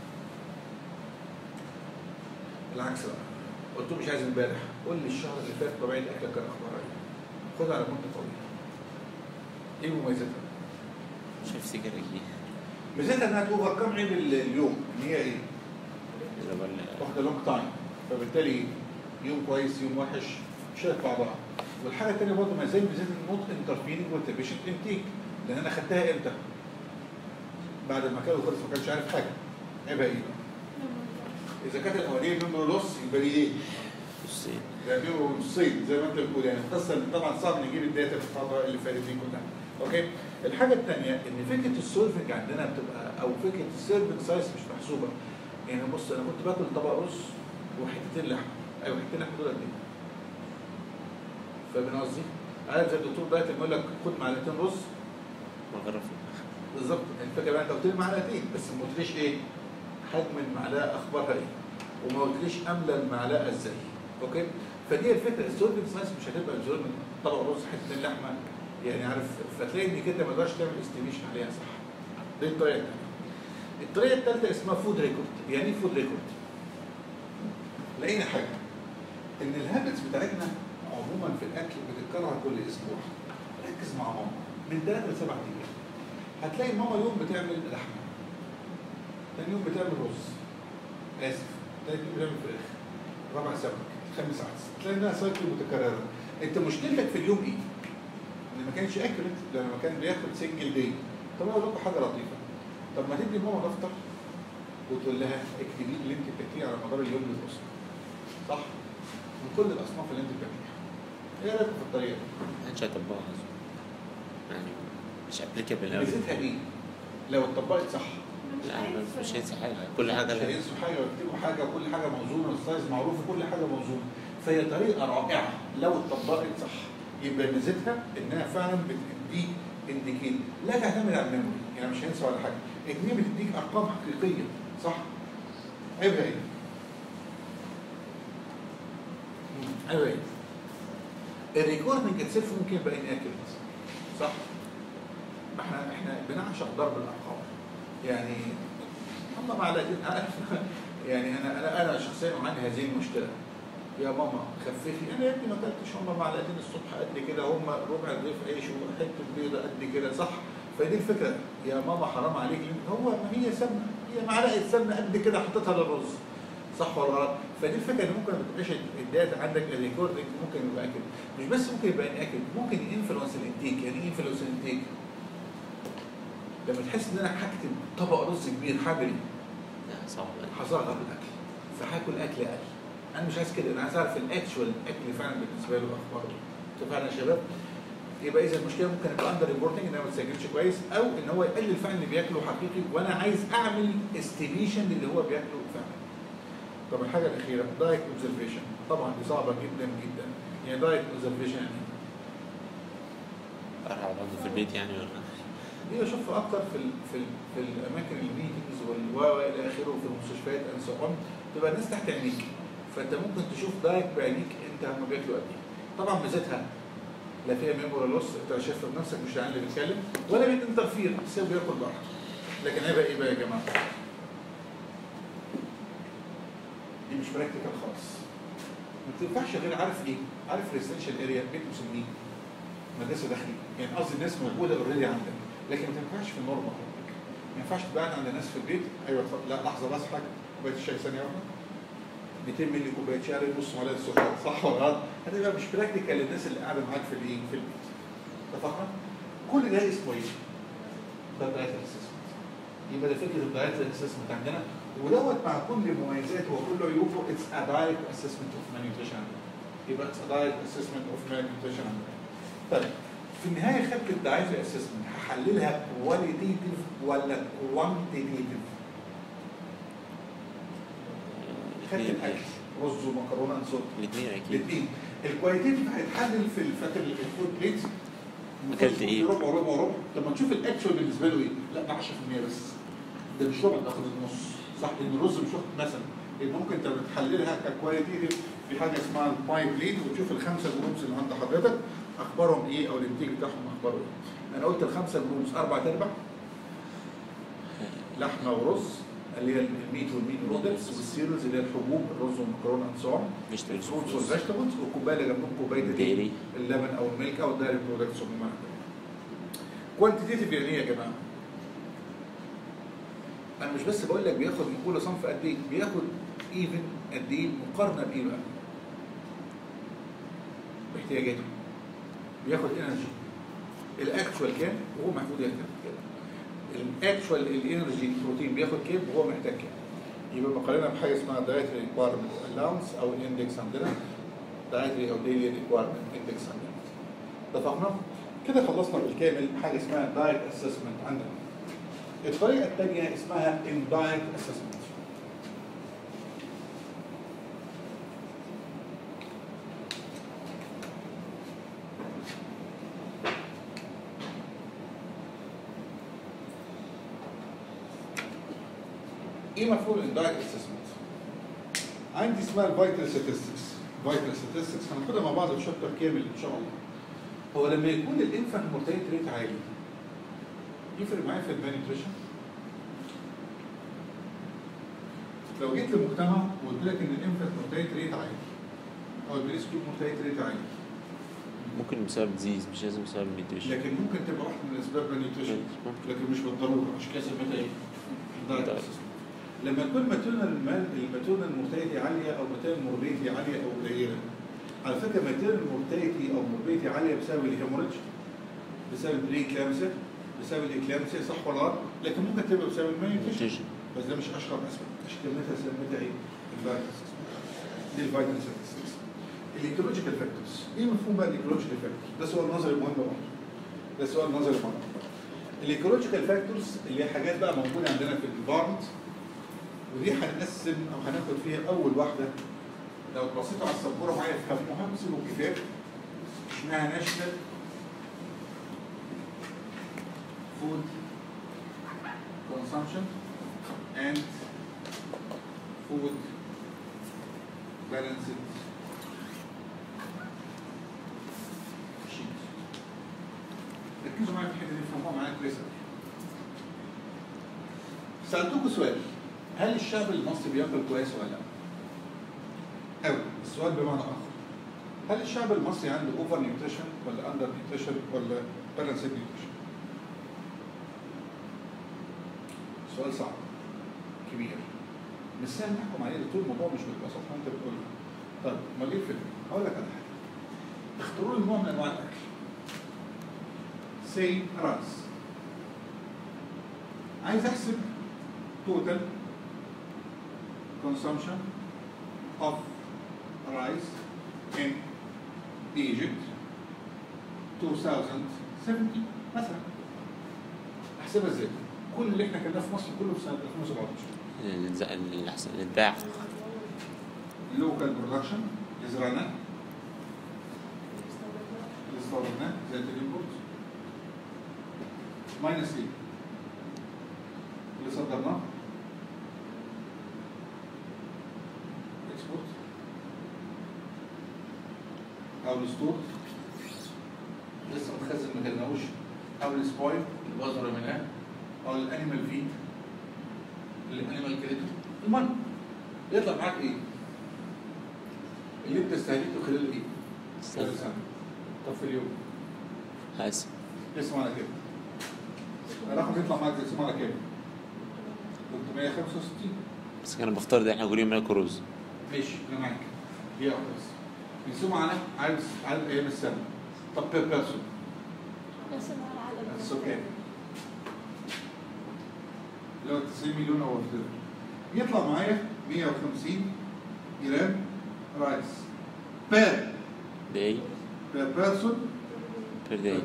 العكس بقى قلت له مش عايز امبارح قول لي الشهر اللي فات طبيعه اكلك كان اخبارها ايه خدها على مده طويله ايه مميزاتها؟ شايف سيجارة ايه ميزتها انها توفر كم عيب ال- اليوم ان هي ايه؟ اللي هو ال- واخده لونج تايم فبالتالي يوم كويس يوم وحش شايف بعضها والحاجه الثانيه برضه ما زي ميزه النوت انترفيرنج وذ بيشنت انتيك لان انا خدتها امتى؟ بعد ما كان خلص ما كانش عارف حاجه عيبها ايه؟ اذا كانت الاولانيه نمبر لوس يبقى لي ايه؟ بصين ده بيبقوا نصين زي ما انت بتقول يعني القصه اللي طبعا صعب نجيب الداتا في الفتره اللي فاتت دي كلها اوكي الحاجه الثانيه ان فكره السيرفنج عندنا بتبقى او فكره السيرفنج سايز مش محسوبه يعني بص انا كنت باكل طبق رز وحتتين لحمه ايوه حتتين لحمه دول قد ايه؟ فاهم قصدي؟ عارف زي الدكتور دايت لما يقول لك خد معلقتين رز مغرفة بالظبط الفكره بقى انت قلت لي معلقتين بس ما قلتليش ايه؟ حجم المعلقه اخبارها ايه؟ وما قلتليش املى المعلقه ازاي؟ اوكي؟ فدي الفكره السيرفنج سايز مش هتبقى الزرار من طبق رز حته اللحمه يعني عارف فتلاقي انك انت ما تقدرش تعمل استيميشن عليها صح. دي الطريقه الثانيه. الطريقه الثالثه اسمها فود ريكورد، يعني ايه فود ريكورد؟ لقينا حاجه ان الهابتس بتاعتنا عموما في الاكل بتتكرر كل اسبوع. ركز مع ماما من ثلاث لسبع ايام. هتلاقي ماما يوم بتعمل لحمه. ثاني يوم بتعمل رز. اسف. ثالث يوم بتعمل فراخ. رابع سمك. خامس عدس. تلاقي انها سايكل متكرره. انت مشكلتك في اليوم ايه؟ ان ما كانش اكلت لما كان بياخد سنجل داي. طب اقول لكم حاجه لطيفه. طب ما تدي ماما دفتر وتقول لها اكتبي لي اللي انت بتاكليه على مدار اليوم للاسره. صح؟ من كل الاصناف اللي انت بتاكليها. ايه رايكم في الطريقه دي؟ محدش هيطبقها أظن. يعني مش ابليكابل قوي ميزتها ايه؟ لو اتطبقت صح لا مش هينسى حاجة كل حاجة مش لها- هينسوا حاجه ويكتبوا حاجه وكل حاجه موزونه والسايز معروف وكل حاجه موزونه فهي طريقه رائعه لو اتطبقت صح يبقى ميزتها انها فعلا بتديك انديكيت لا تعتمد على الميموري يعني مش هينسى ولا حاجه ان هي بتديك ارقام حقيقيه صح عيبها ايه؟ مم. عيبها ايه؟ الريكوردنج اتسيلف ممكن يبقى inaccurate صح؟ ما احنا احنا بنعشق ضرب الارقام يعني هم معلقتين يعني انا انا انا شخصيا عندي هذه المشكله يا ماما خففي انا يا ابني ما اكلتش هم معلقتين الصبح قد كده هم ربع رغيف عيش وحته بيضه قد كده صح فدي الفكره يا ماما حرام عليك هو ما هي سمنه هي معلقه سمنه قد كده حطيتها للرز صح ولا غلط؟ فدي الفكره ان ممكن ما تبقاش الداتا عندك الريكوردنج ممكن يبقى اكل مش بس ممكن يبقى اكل ممكن ينفلونس الانتيك يعني ايه انفلونس الانتيك؟ لما تحس ان انا هكتب طبق رز كبير حجري لا صعب هصغر الاكل فهاكل اكل اقل انا مش عايز كده انا عايز اعرف الاكشوال الاكل فعلا بالنسبه له اخباره إيه. فعلا يا شباب يبقى اذا المشكله ممكن يبقى اندر ريبورتنج ان انا ما بتسجلش كويس او ان هو يقلل فعلا اللي بياكله حقيقي وانا عايز اعمل استيميشن للي هو بياكله فعلا طب الحاجه الاخيره دايت اوبزرفيشن طبعا دي صعبه جدا جدا يعني دايت اوبزرفيشن يعني إيه؟ أروح أقعد في البيت يعني ولا دي بشوفها اكتر في ال في ال في الاماكن الميتنجز والواو الى اخره وفي المستشفيات اند سو اون تبقى الناس تحت عينيك فانت ممكن تشوف دايركت بعينيك انت هم بياكلوا قد ايه طبعا ميزتها لا فيها ميموري لوس انت شايف بنفسك مش العين اللي بيتكلم ولا بيتنترفير بس هو بياكل براحته لكن هيبقى ايه بقى يا جماعه؟ دي مش براكتيكال خالص ما تنفعش غير عارف ايه؟ عارف ريسيدنشال اريا بيت مسميه مدرسه داخليه يعني قصدي الناس موجوده اوريدي عندك لكن ما تنفعش في النورمال ما ينفعش تبقى قاعد عند الناس في البيت ايوه اتفضل لا لحظه بس حاجه كوبايه الشاي ثانيه واحده 200 مللي كوبايه شاي نص معلقه سكر صح ولا غلط؟ هتبقى مش براكتيكال للناس اللي قاعده معاك في الايه في البيت اتفقنا؟ كل ده اسمه ايه؟ ده دايت اسسمنت يبقى ده فكره الدايت اسسمنت عندنا ودوت مع كل مميزاته وكل عيوبه اتس ا دايت اسسمنت اوف مانيوتريشن يبقى اتس ا دايت اسسمنت اوف مانيوتريشن طيب في النهايه خدت الدايت اسسمنت هحللها كواليتيتيف ولا كوانتيتيف؟ خدت الاكل رز ومكرونه انصر الاثنين أكيد الاثنين الكواليتيف هيتحلل في الفاكر اللي في الفود بليت أكلت إيه؟ ربع ربع ربع لما تشوف الاكشوال بالنسبه له ايه؟ لا ده 10% بس ده مش ربع ده واخد النص صح ان الرز مش واخد مثلا ان ممكن انت بتحللها ككواليتيف في حاجه اسمها البايب ليد وتشوف الخمسه جروبس اللي عند حضرتك اخبارهم ايه او الانتاج بتاعهم اخباره ايه انا قلت الخمسه جروبس اربع ارباع لحمه ورز اللي هي الميت والميت برودكتس والسيريالز اللي هي الحبوب الرز والمكرونه اند سو اون فيجيتابلز الفروتس والفيجيتابلز والكوبايه اللي جنبهم كوبايه الايه؟ ديري اللبن او الميلك او الدايري برودكتس عموما كوانتيتيف يعني ايه يا جماعه؟ انا مش بس بقول لك بياخد من كل صنف قد ايه بياخد ايفن قد ايه مقارنه بايه بقى؟ باحتياجاته بياخد انرجي الاكشوال كام وهو محدود يكتب كده الاكشوال الانرجي البروتين بياخد كام وهو محتاج كام يبقى مقارنه بحاجه اسمها دايتري ريكويرمنت الاونس او الاندكس عندنا دايتري او ديلي ريكويرمنت اندكس عندنا اتفقنا؟ كده خلصنا بالكامل حاجه اسمها دايت اسسمنت عندنا الطريقه الثانيه اسمها اندايت اسسمنت ايه مفهوم الاندايت اسسمنت؟ عندي اسمها الفايتال ستاتستكس فايتال ستاتستكس هناخدها مع بعض في شابتر كامل ان شاء الله هو لما يكون الانفانت مورتاليتي ريت عالي يفرق معايا في المانيوتريشن لو جيت للمجتمع وقلت لك ان الانفانت مورتاليتي ريت عالي او البريسكوب مورتاليتي ريت عالي ممكن بسبب ديزيز مش لازم بسبب نيوتريشن لكن ممكن تبقى واحده من اسباب المانيوتريشن لكن مش بالضروره عشان كده سميتها ايه؟ الدايت دايت. اسسمنت لما تكون ماتيرنال المال الماتيرنال مورتاليتي عاليه او ماتيرنال موربيتي عاليه او قليله على فكره ماتيرنال مورتاليتي او موربيتي عاليه بسبب الهيموريدج بسبب البري كلامسيا بسبب الاكلامسيا صح ولا غلط لكن ممكن تبقى بسبب المانيوتريشن نيوتريشن بس ده مش اشهر اسباب عشان كده سميتها سميتها ايه؟ الفايتال دي الفايتال ستاتستكس الايكولوجيكال فاكتورز ايه مفهوم بقى الايكولوجيكال فاكتورز؟ ده سؤال نظري مهم برضه ده سؤال نظري مهم الايكولوجيكال فاكتورز اللي هي حاجات بقى موجوده عندنا في الانفايرمنت ودي هنقسم او هناخد فيها اول واحده لو بصيتوا على السبوره معايا تفهموها امسكوا الكتاب اسمها ناشونال فود consumption and food balanced sheet ركزوا معايا في الحته دي فهموها معايا كويس قوي سألتكم سؤال هل الشعب المصري بياكل كويس ولا لا؟ أو السؤال بمعنى آخر هل الشعب المصري عنده اوفر نيوتريشن ولا اندر نيوتريشن ولا بالانسد نيوتريشن؟ سؤال صعب كبير مش سهل نحكم عليه ده طول الموضوع مش بالبساطه اللي انت بتقولها طيب امال ايه الفكره؟ هقول لك على حاجه اختاروا لي نوع من انواع الاكل سي رايس عايز احسب total consumption of rice in Egypt 2070 مثلا احسبها ازاي؟ كل اللي احنا كنا في مصر كله في سنه 2017 الأحسن الإتباع لوكال برودكشن اللي زرعناه اللي استوردناه زي الامبورت ماينس ايه؟ اللي صدرناه اكسبورت او الستور لسه متخزن ما كلناهوش او السبويل اللي باظ رميناه او الانيمال فيد الانيمال كريتور المهم يطلع معاك ايه؟ اللي انت استهلكته خلال ايه؟ خلال سنه طب في اليوم هاسي اسمع على كده الرقم يطلع معاك اسمع على كده 365 بس كان بفترض احنا كل يوم بناكل رز ماشي انا معاك دي واحده بس نقسم على عايز عدد ايام السنه طب بير بيرسون نفس العدد السكان اللي هو 90 مليون او اكتر يطلع معايا 150 جرام رايس بير داي بير بيرسون بير داي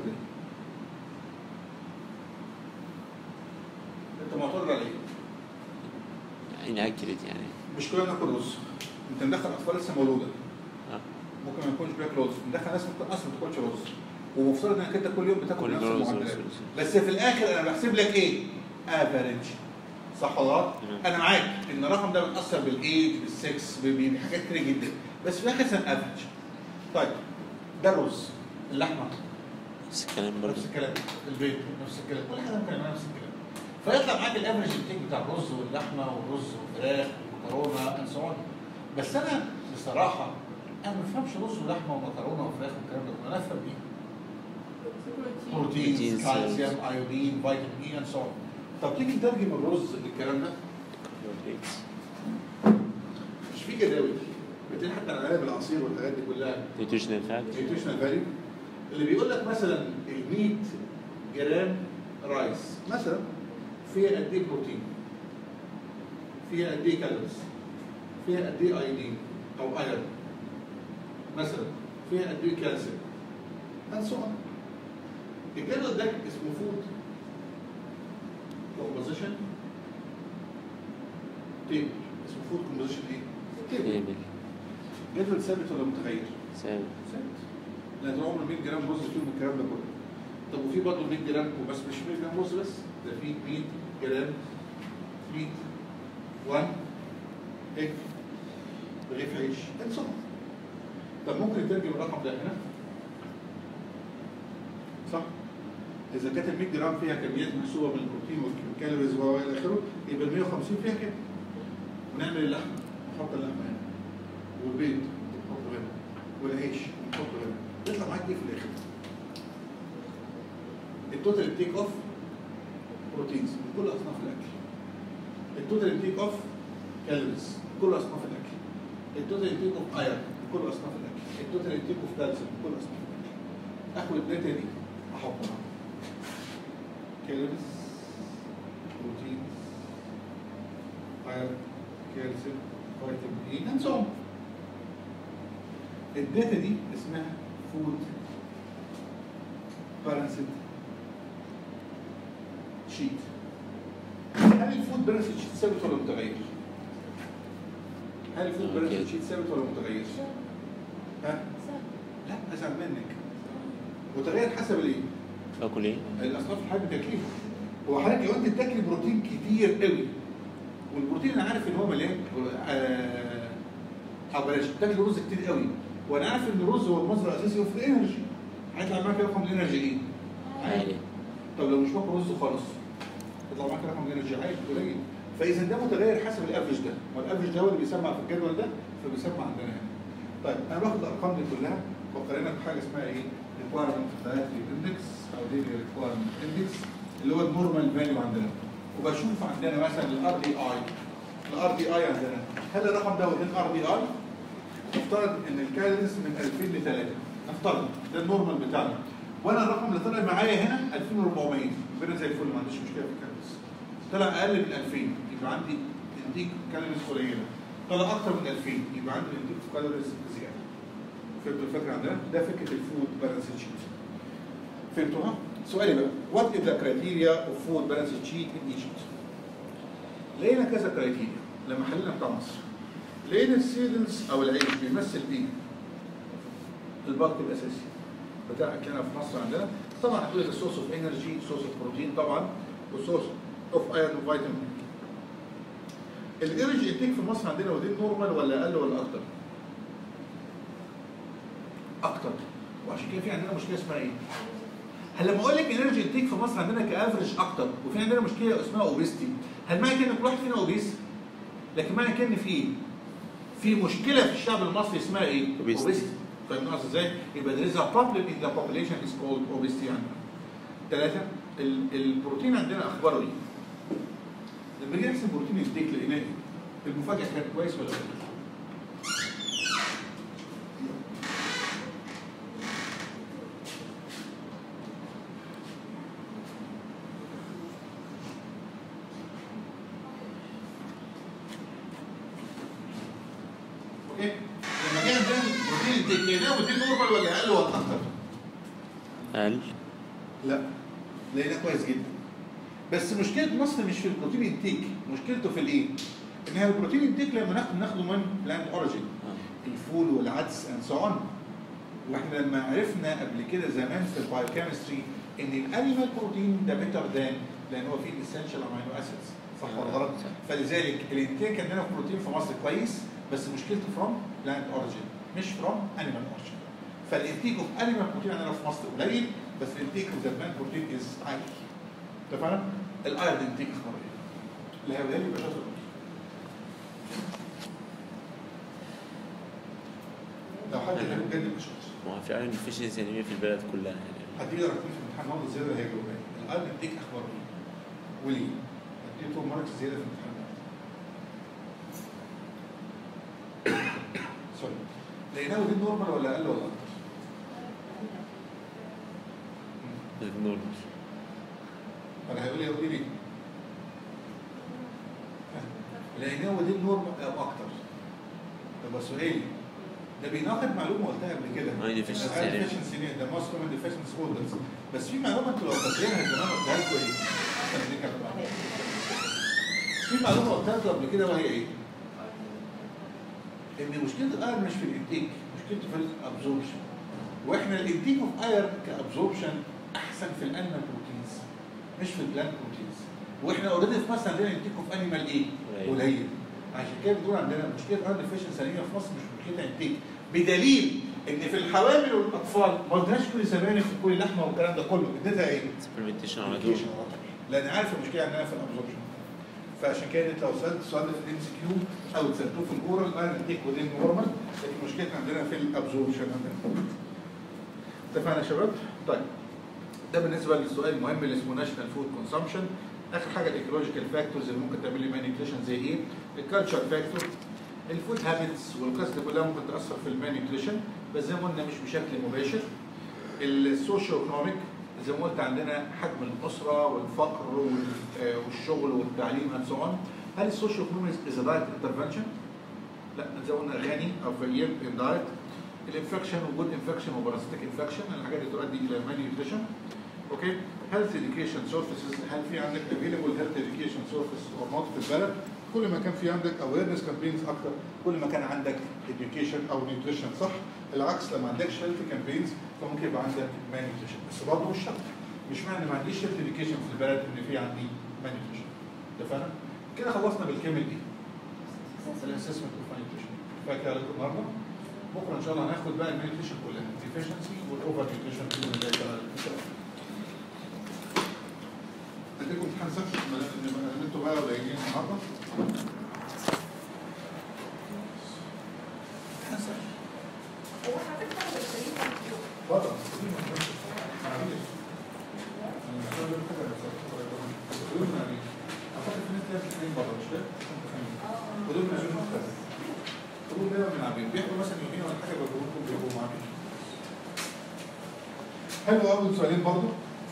انت معترض على ايه؟ inaccurate يعني مش كلنا ناكل رز انت مدخل اطفال لسه مولوده اه ممكن ما يكونش بياكل رز مدخل ناس ممكن اصلا ما تاكلش رز ومفترض انك انت كل يوم بتاكل كل نفس رز المعدلات رز رز. بس في الاخر انا بحسب لك ايه؟ افريج صح ولا غلط؟ تمام. انا معاك ان الرقم ده بيتاثر بالايج بالسكس ب- بحاجات كتير جدا بس في الاخر سن افريج طيب ده الرز اللحمه نفس الكلام برضه نفس الكلام البيض نفس الكلام كل حاجه ممكن نعملها نفس الكلام فيطلع معاك الافرج انتاج بتاع الرز واللحمه والرز والفراخ والمكرونه اند سو بس انا بصراحه انا ما بفهمش رز ولحمه ومكرونه وفراخ والكلام ده كله انا افهم ايه؟ بروتين بروتين Proteins. كالسيوم ايودين فيتامين اي اند سو طب تيجي نترجم الرز للكلام ده مش في جداول بتلاقي حتى العلب العصير والحاجات دي كلها نيوتريشنال فات نيوتريشنال فاليو اللي بيقول لك مثلا ال 100 جرام رايس مثلا فيها قد ايه بروتين؟ فيها قد ايه كالوريز؟ فيها قد ايه ايودين او ايرون؟ مثلا فيها قد ايه كالسيوم؟ and so on. الجدول ده اسمه فود كومبوزيشن تيبل اسمه فود كومبوزيشن ايه؟ تيبل تيبل جدول ثابت ولا متغير؟ ثابت ثابت لا ده عمر 100 جرام رز فيهم الكلام ده كله طب وفي برضه 100 جرام وبس مش 100 جرام رز بس ده في 100 جرام 100 1 ايه رغيف عيش and so on. طب ممكن نترجم الرقم ده هنا صح اذا كانت ال 100 جرام فيها كميات محسوبه من البروتين والكالوريز والى اخره يبقى ال 150 فيها كده ونعمل اللحمه نحط اللحمه هنا والبيض نحطه هنا والعيش نحطه هنا يطلع معاك ايه في الاخر؟ التوتال تيك اوف بروتينز من كل اصناف الاكل التوتال تيك اوف كالوريز من كل اصناف الاكل التوتال تيك اوف ايرون من كل اصناف الاكل التوتال تيك اوف كالسيوم من كل اصناف الاكل اخد الداتا دي احطها كالوريز بروتينز ايرون كالسيوم فيتامين اي اند سو الداتا دي اسمها فود بالانسد شيت هل الفود بالانسد شيت ثابت ولا متغير؟ هل الفود بالانسد أكيد. شيت ثابت ولا متغير؟ ها؟ لا ازعل منك متغير حسب الايه؟ باكل ايه؟ الاصناف الحاجه بتاكليها هو حضرتك لو انت بتاكل بروتين كتير قوي والبروتين انا عارف ان هو مليان آه او بلاش بتاكل رز كتير قوي وانا عارف ان الرز هو المصدر الاساسي في الانرجي هيطلع معاك رقم الانرجي ايه؟ عالي طب لو مش باكل رز خالص يطلع معاك رقم الانرجي عالي قليل فاذا ده متغير حسب الافرج ده والافرج ده هو اللي بيسمع في الجدول ده فبيسمع عندنا هنا طيب انا باخد الارقام دي كلها وقارنها بحاجه اسمها ايه؟ ريكوايرمنت دايتري اندكس او ديلي ريكوايرمنت اندكس اللي هو النورمال فاليو عندنا وبشوف عندنا مثلا الار دي اي الار دي اي عندنا هل الرقم ده within ار دي اي؟ نفترض ان الكالوريز من 2000 ل 3 نفترض ده النورمال بتاعنا وانا الرقم اللي طلع معايا هنا 2400 يبقى أنا زي الفل ما عنديش مشكله في الكالوريز طلع اقل من 2000 يبقى عندي انتيك كالوريز قليله طلع اكتر من 2000 يبقى عندي انتيك كالوريز زياده فهمتوا الفكره عندنا؟ ده فكره الفود بالانس شيت فهمتوها؟ سؤالي بقى وات از ذا كرايتيريا اوف فود بالانس شيت ان ايجيبت؟ لقينا كذا كرايتيريا لما حللنا بتاع مصر لقينا السيلز او العيش بيمثل ايه؟ البلك الاساسي بتاع اكلنا في مصر عندنا طبعا هتقول لك السورس اوف انرجي سورس اوف بروتين طبعا والسورس اوف ايرون وفيتامين الانرجي انتيك في مصر عندنا ودي نورمال ولا اقل ولا اكتر؟ اكتر وعشان كده في عندنا مشكله اسمها ايه؟ هل لما اقول لك انرجي انتيك في مصر عندنا كافرج اكتر وفي عندنا مشكله اسمها اوبيستي هل معنى كده ان كل واحد فينا اوبيس؟ لكن معنى كده ان في ايه؟ في مشكله في الشعب المصري اسمها ايه؟ Obesity. فاهم قصدي ازاي؟ يبقى there is a problem in the population is called obesity عندنا. ثلاثة ال- البروتين عندنا اخباره ايه؟ لما نيجي نحسب بروتين الديك لقيناه ايه؟ المفاجأة كانت كويس ولا لا؟ اوكي؟ لما جينا نعمل بروتين الديك لقيناه بروتين نورمال ولا اقل ولا اكتر؟ اقل لا لقيناه كويس جدا بس مشكله مصر مش في البروتين انتيك مشكلته في الايه؟ ان هي البروتين انتيك لما ناخده ناخده من بلاند اوريجين الفول والعدس اند سو اون واحنا لما عرفنا قبل كده زمان في البايوكيمستري ان الانيمال بروتين ده بيتر ذان لان هو فيه الاسنشال امينو اسيدز صح ولا غلط؟ صح. فلذلك الانتيك عندنا في البروتين في مصر كويس بس مشكلته فروم بلانت اوريجين مش فروم انيمال اوريجين فالانتيك اوف انيمال بروتين عندنا في مصر قليل بس الانتيك اوف ذا بلانت بروتين از عالي اتفقنا؟ الايرون انتيك اخبار ايه؟ اللي هيقولها لي يبقى شاطر لو حد كان بجد يبقى شاطر ما هو في ايرون ديفيشنسي انيميا في البلد كلها يعني هتيجي رقم في الامتحان نقطة زيادة هيجاوب الايرون انتيك اخبار ايه؟ وليه؟ هدي تو ماركس زيادة في الامتحان سوري لقيناه دي نورمال ولا اقل ولا اكتر؟ نورمال انا هيقول لي يقول لي ليه؟ لقيناه دي نورمال او اكتر طب سؤالي ده بيناقض معلومه قلتها قبل كده High deficiency High anemia. deficiency anemia ده موست كومن deficiency disorders بس في معلومه انتوا لو فاكرينها زمان قلتها لكم ايه؟ خليني أكمل. في معلومه قلتها لكم قبل كده وهي ايه؟ ان مشكله الايرن مش في الانتيك مشكلته في الابزوربشن واحنا الانتيك اوف ايرن كابزوربشن احسن في الانيمال بروتينز مش في البلانت بروتينز واحنا اوريدي في مصر عندنا انتيك اوف انيمال ايه؟ قليل. قليل عشان كده بنقول عندنا مشكله ايرن ديفيشنسي انيميا في مصر مش مشكله انتيك بدليل ان في الحوامل والاطفال ما قلتهاش كل سبانخ وكل لحمه والكلام ده كله اديتها ايه؟ سبلمنتيشن على طول communication على طول. لان عارف المشكله عندنا في الابزوربشن فعشان كده انت لو سالت السؤال ده في الام سي كيو او سالتوه في الاورال انا اديك ودين نورمال لكن مشكلتنا عندنا في الابزوربشن عندنا اتفقنا يا شباب؟ طيب ده بالنسبه للسؤال المهم اللي اسمه ناشونال فود كونسامشن اخر حاجه الايكولوجيكال فاكتورز اللي ممكن تعمل لي مانيبيوليشن زي ايه؟ الكالتشر فاكتور الفود هابتس والقصه دي كلها ممكن تاثر في المانيبيوليشن بس زي ما قلنا مش بشكل مباشر السوشيو ايكونوميك زي ما قلت عندنا حجم الاسره والفقر وال- آه، والشغل والتعليم and so on هل السوشيو ايكونوميك از دايت انترفنشن؟ لا زي ما قلنا غني او فقير ان دايت الانفكشن وجود انفكشن وبارازيتيك انفكشن الحاجات دي تؤدي الى مانيوتريشن اوكي هيلث اديوكيشن سورسز هل في عندك افيلبل هيلث اديوكيشن سورسز اور نوت في البلد كل ما كان في عندك اويرنس كامبينز اكتر كل ما كان عندك education او نيوتريشن صح العكس لما عندكش هيلث كامبينز فممكن يبقى عندك مانيوتريشن بس برضه مش شرط مش معنى ما عنديش هيلث education في البلد ان في عندي مانيوتريشن اتفقنا كده خلصنا بالكامل دي الاسسمنت اوف مانيوتريشن فاكر عليكم النهارده بكره ان شاء الله هناخد بقى المانيوتريشن كلها الديفيشنسي والاوفر نيوتريشن باذن الله تعالى ان شاء الله اديكم امتحان سهل ما دام انتوا بقى قليلين النهارده امتحان سهل هو حضرتك تاخد الشريط ده كله. بره معلش انا مش هقول حاجه بس قولوا لنا معلش اعتقد في ناس ليها الاثنين بره مش كده؟ ودول مش مختلف دول دايما من عبيد بياخدوا مثلا يومين ولا حاجه بيجيبوا لكم بيبقوا معاكم حلو اول سؤالين برضو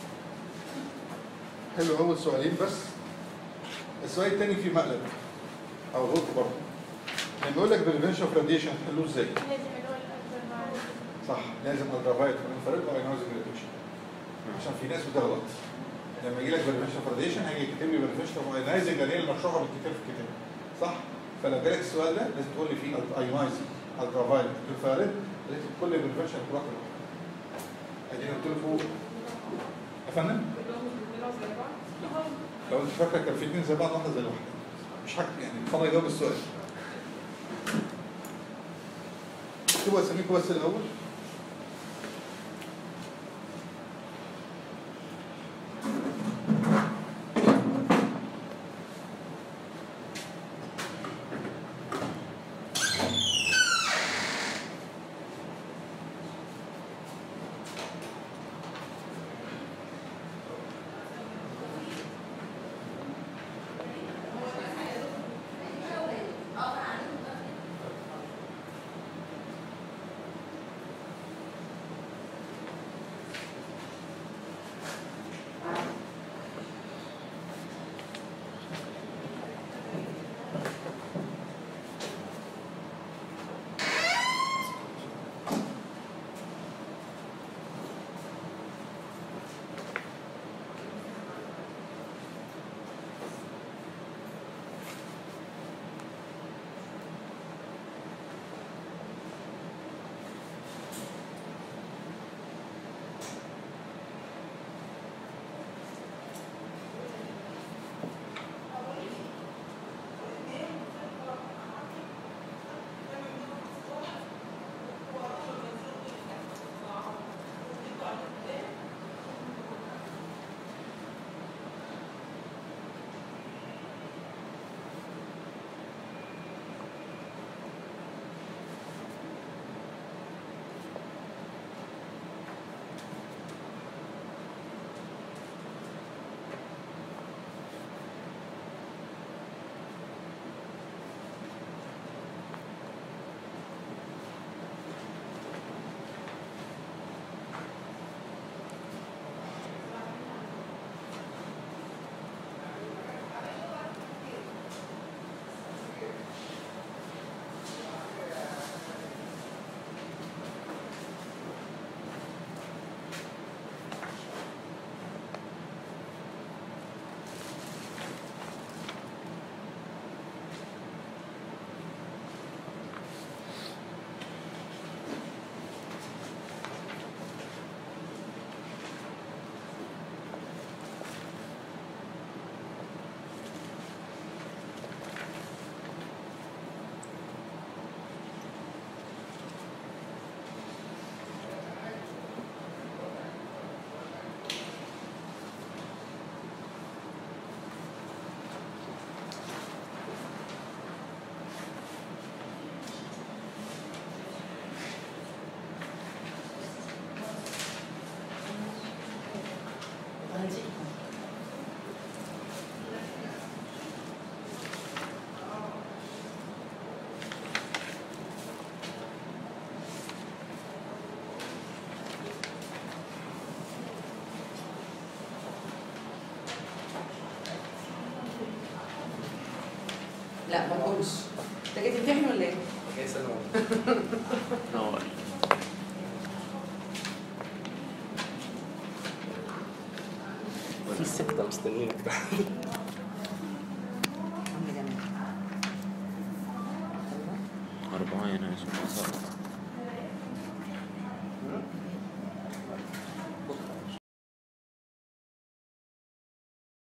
حلو اول سؤالين بس السؤال الثاني فيه مقلب او غلط برضه لما يقول لك بريفنشن اوف راديشن تحلوه ازاي؟ لازم اللي هو الأكبر مع صح لازم الجرافايت والانفراد واينوزنج ريدكشن عشان في ناس بتغلط لما يجي لك بريفنشن اوف راديشن هيجي يكتب لي بريفنشن اوف اينايزنج اللي هي المشروحه بالكتاب في الكتاب صح؟ فلو جالك السؤال ده لازم تقول لي فيه اينايزنج الجرافايت انفراد لازم كل بريفنشن تروح له ادي قلت له فوق يا فندم كلهم كلهم زي بعض. لو انت فاكر كان في اثنين زي بعض واحده زي الواحده مش حاجه يعني اتفضل يجاوب السؤال اكتبوا اساميكم بس الاول لا ما تقولش انت جاي تمتحن ولا ايه؟ جاي سنة نور في ستة مستنيينك عامله جميل أربعة هنا اسمه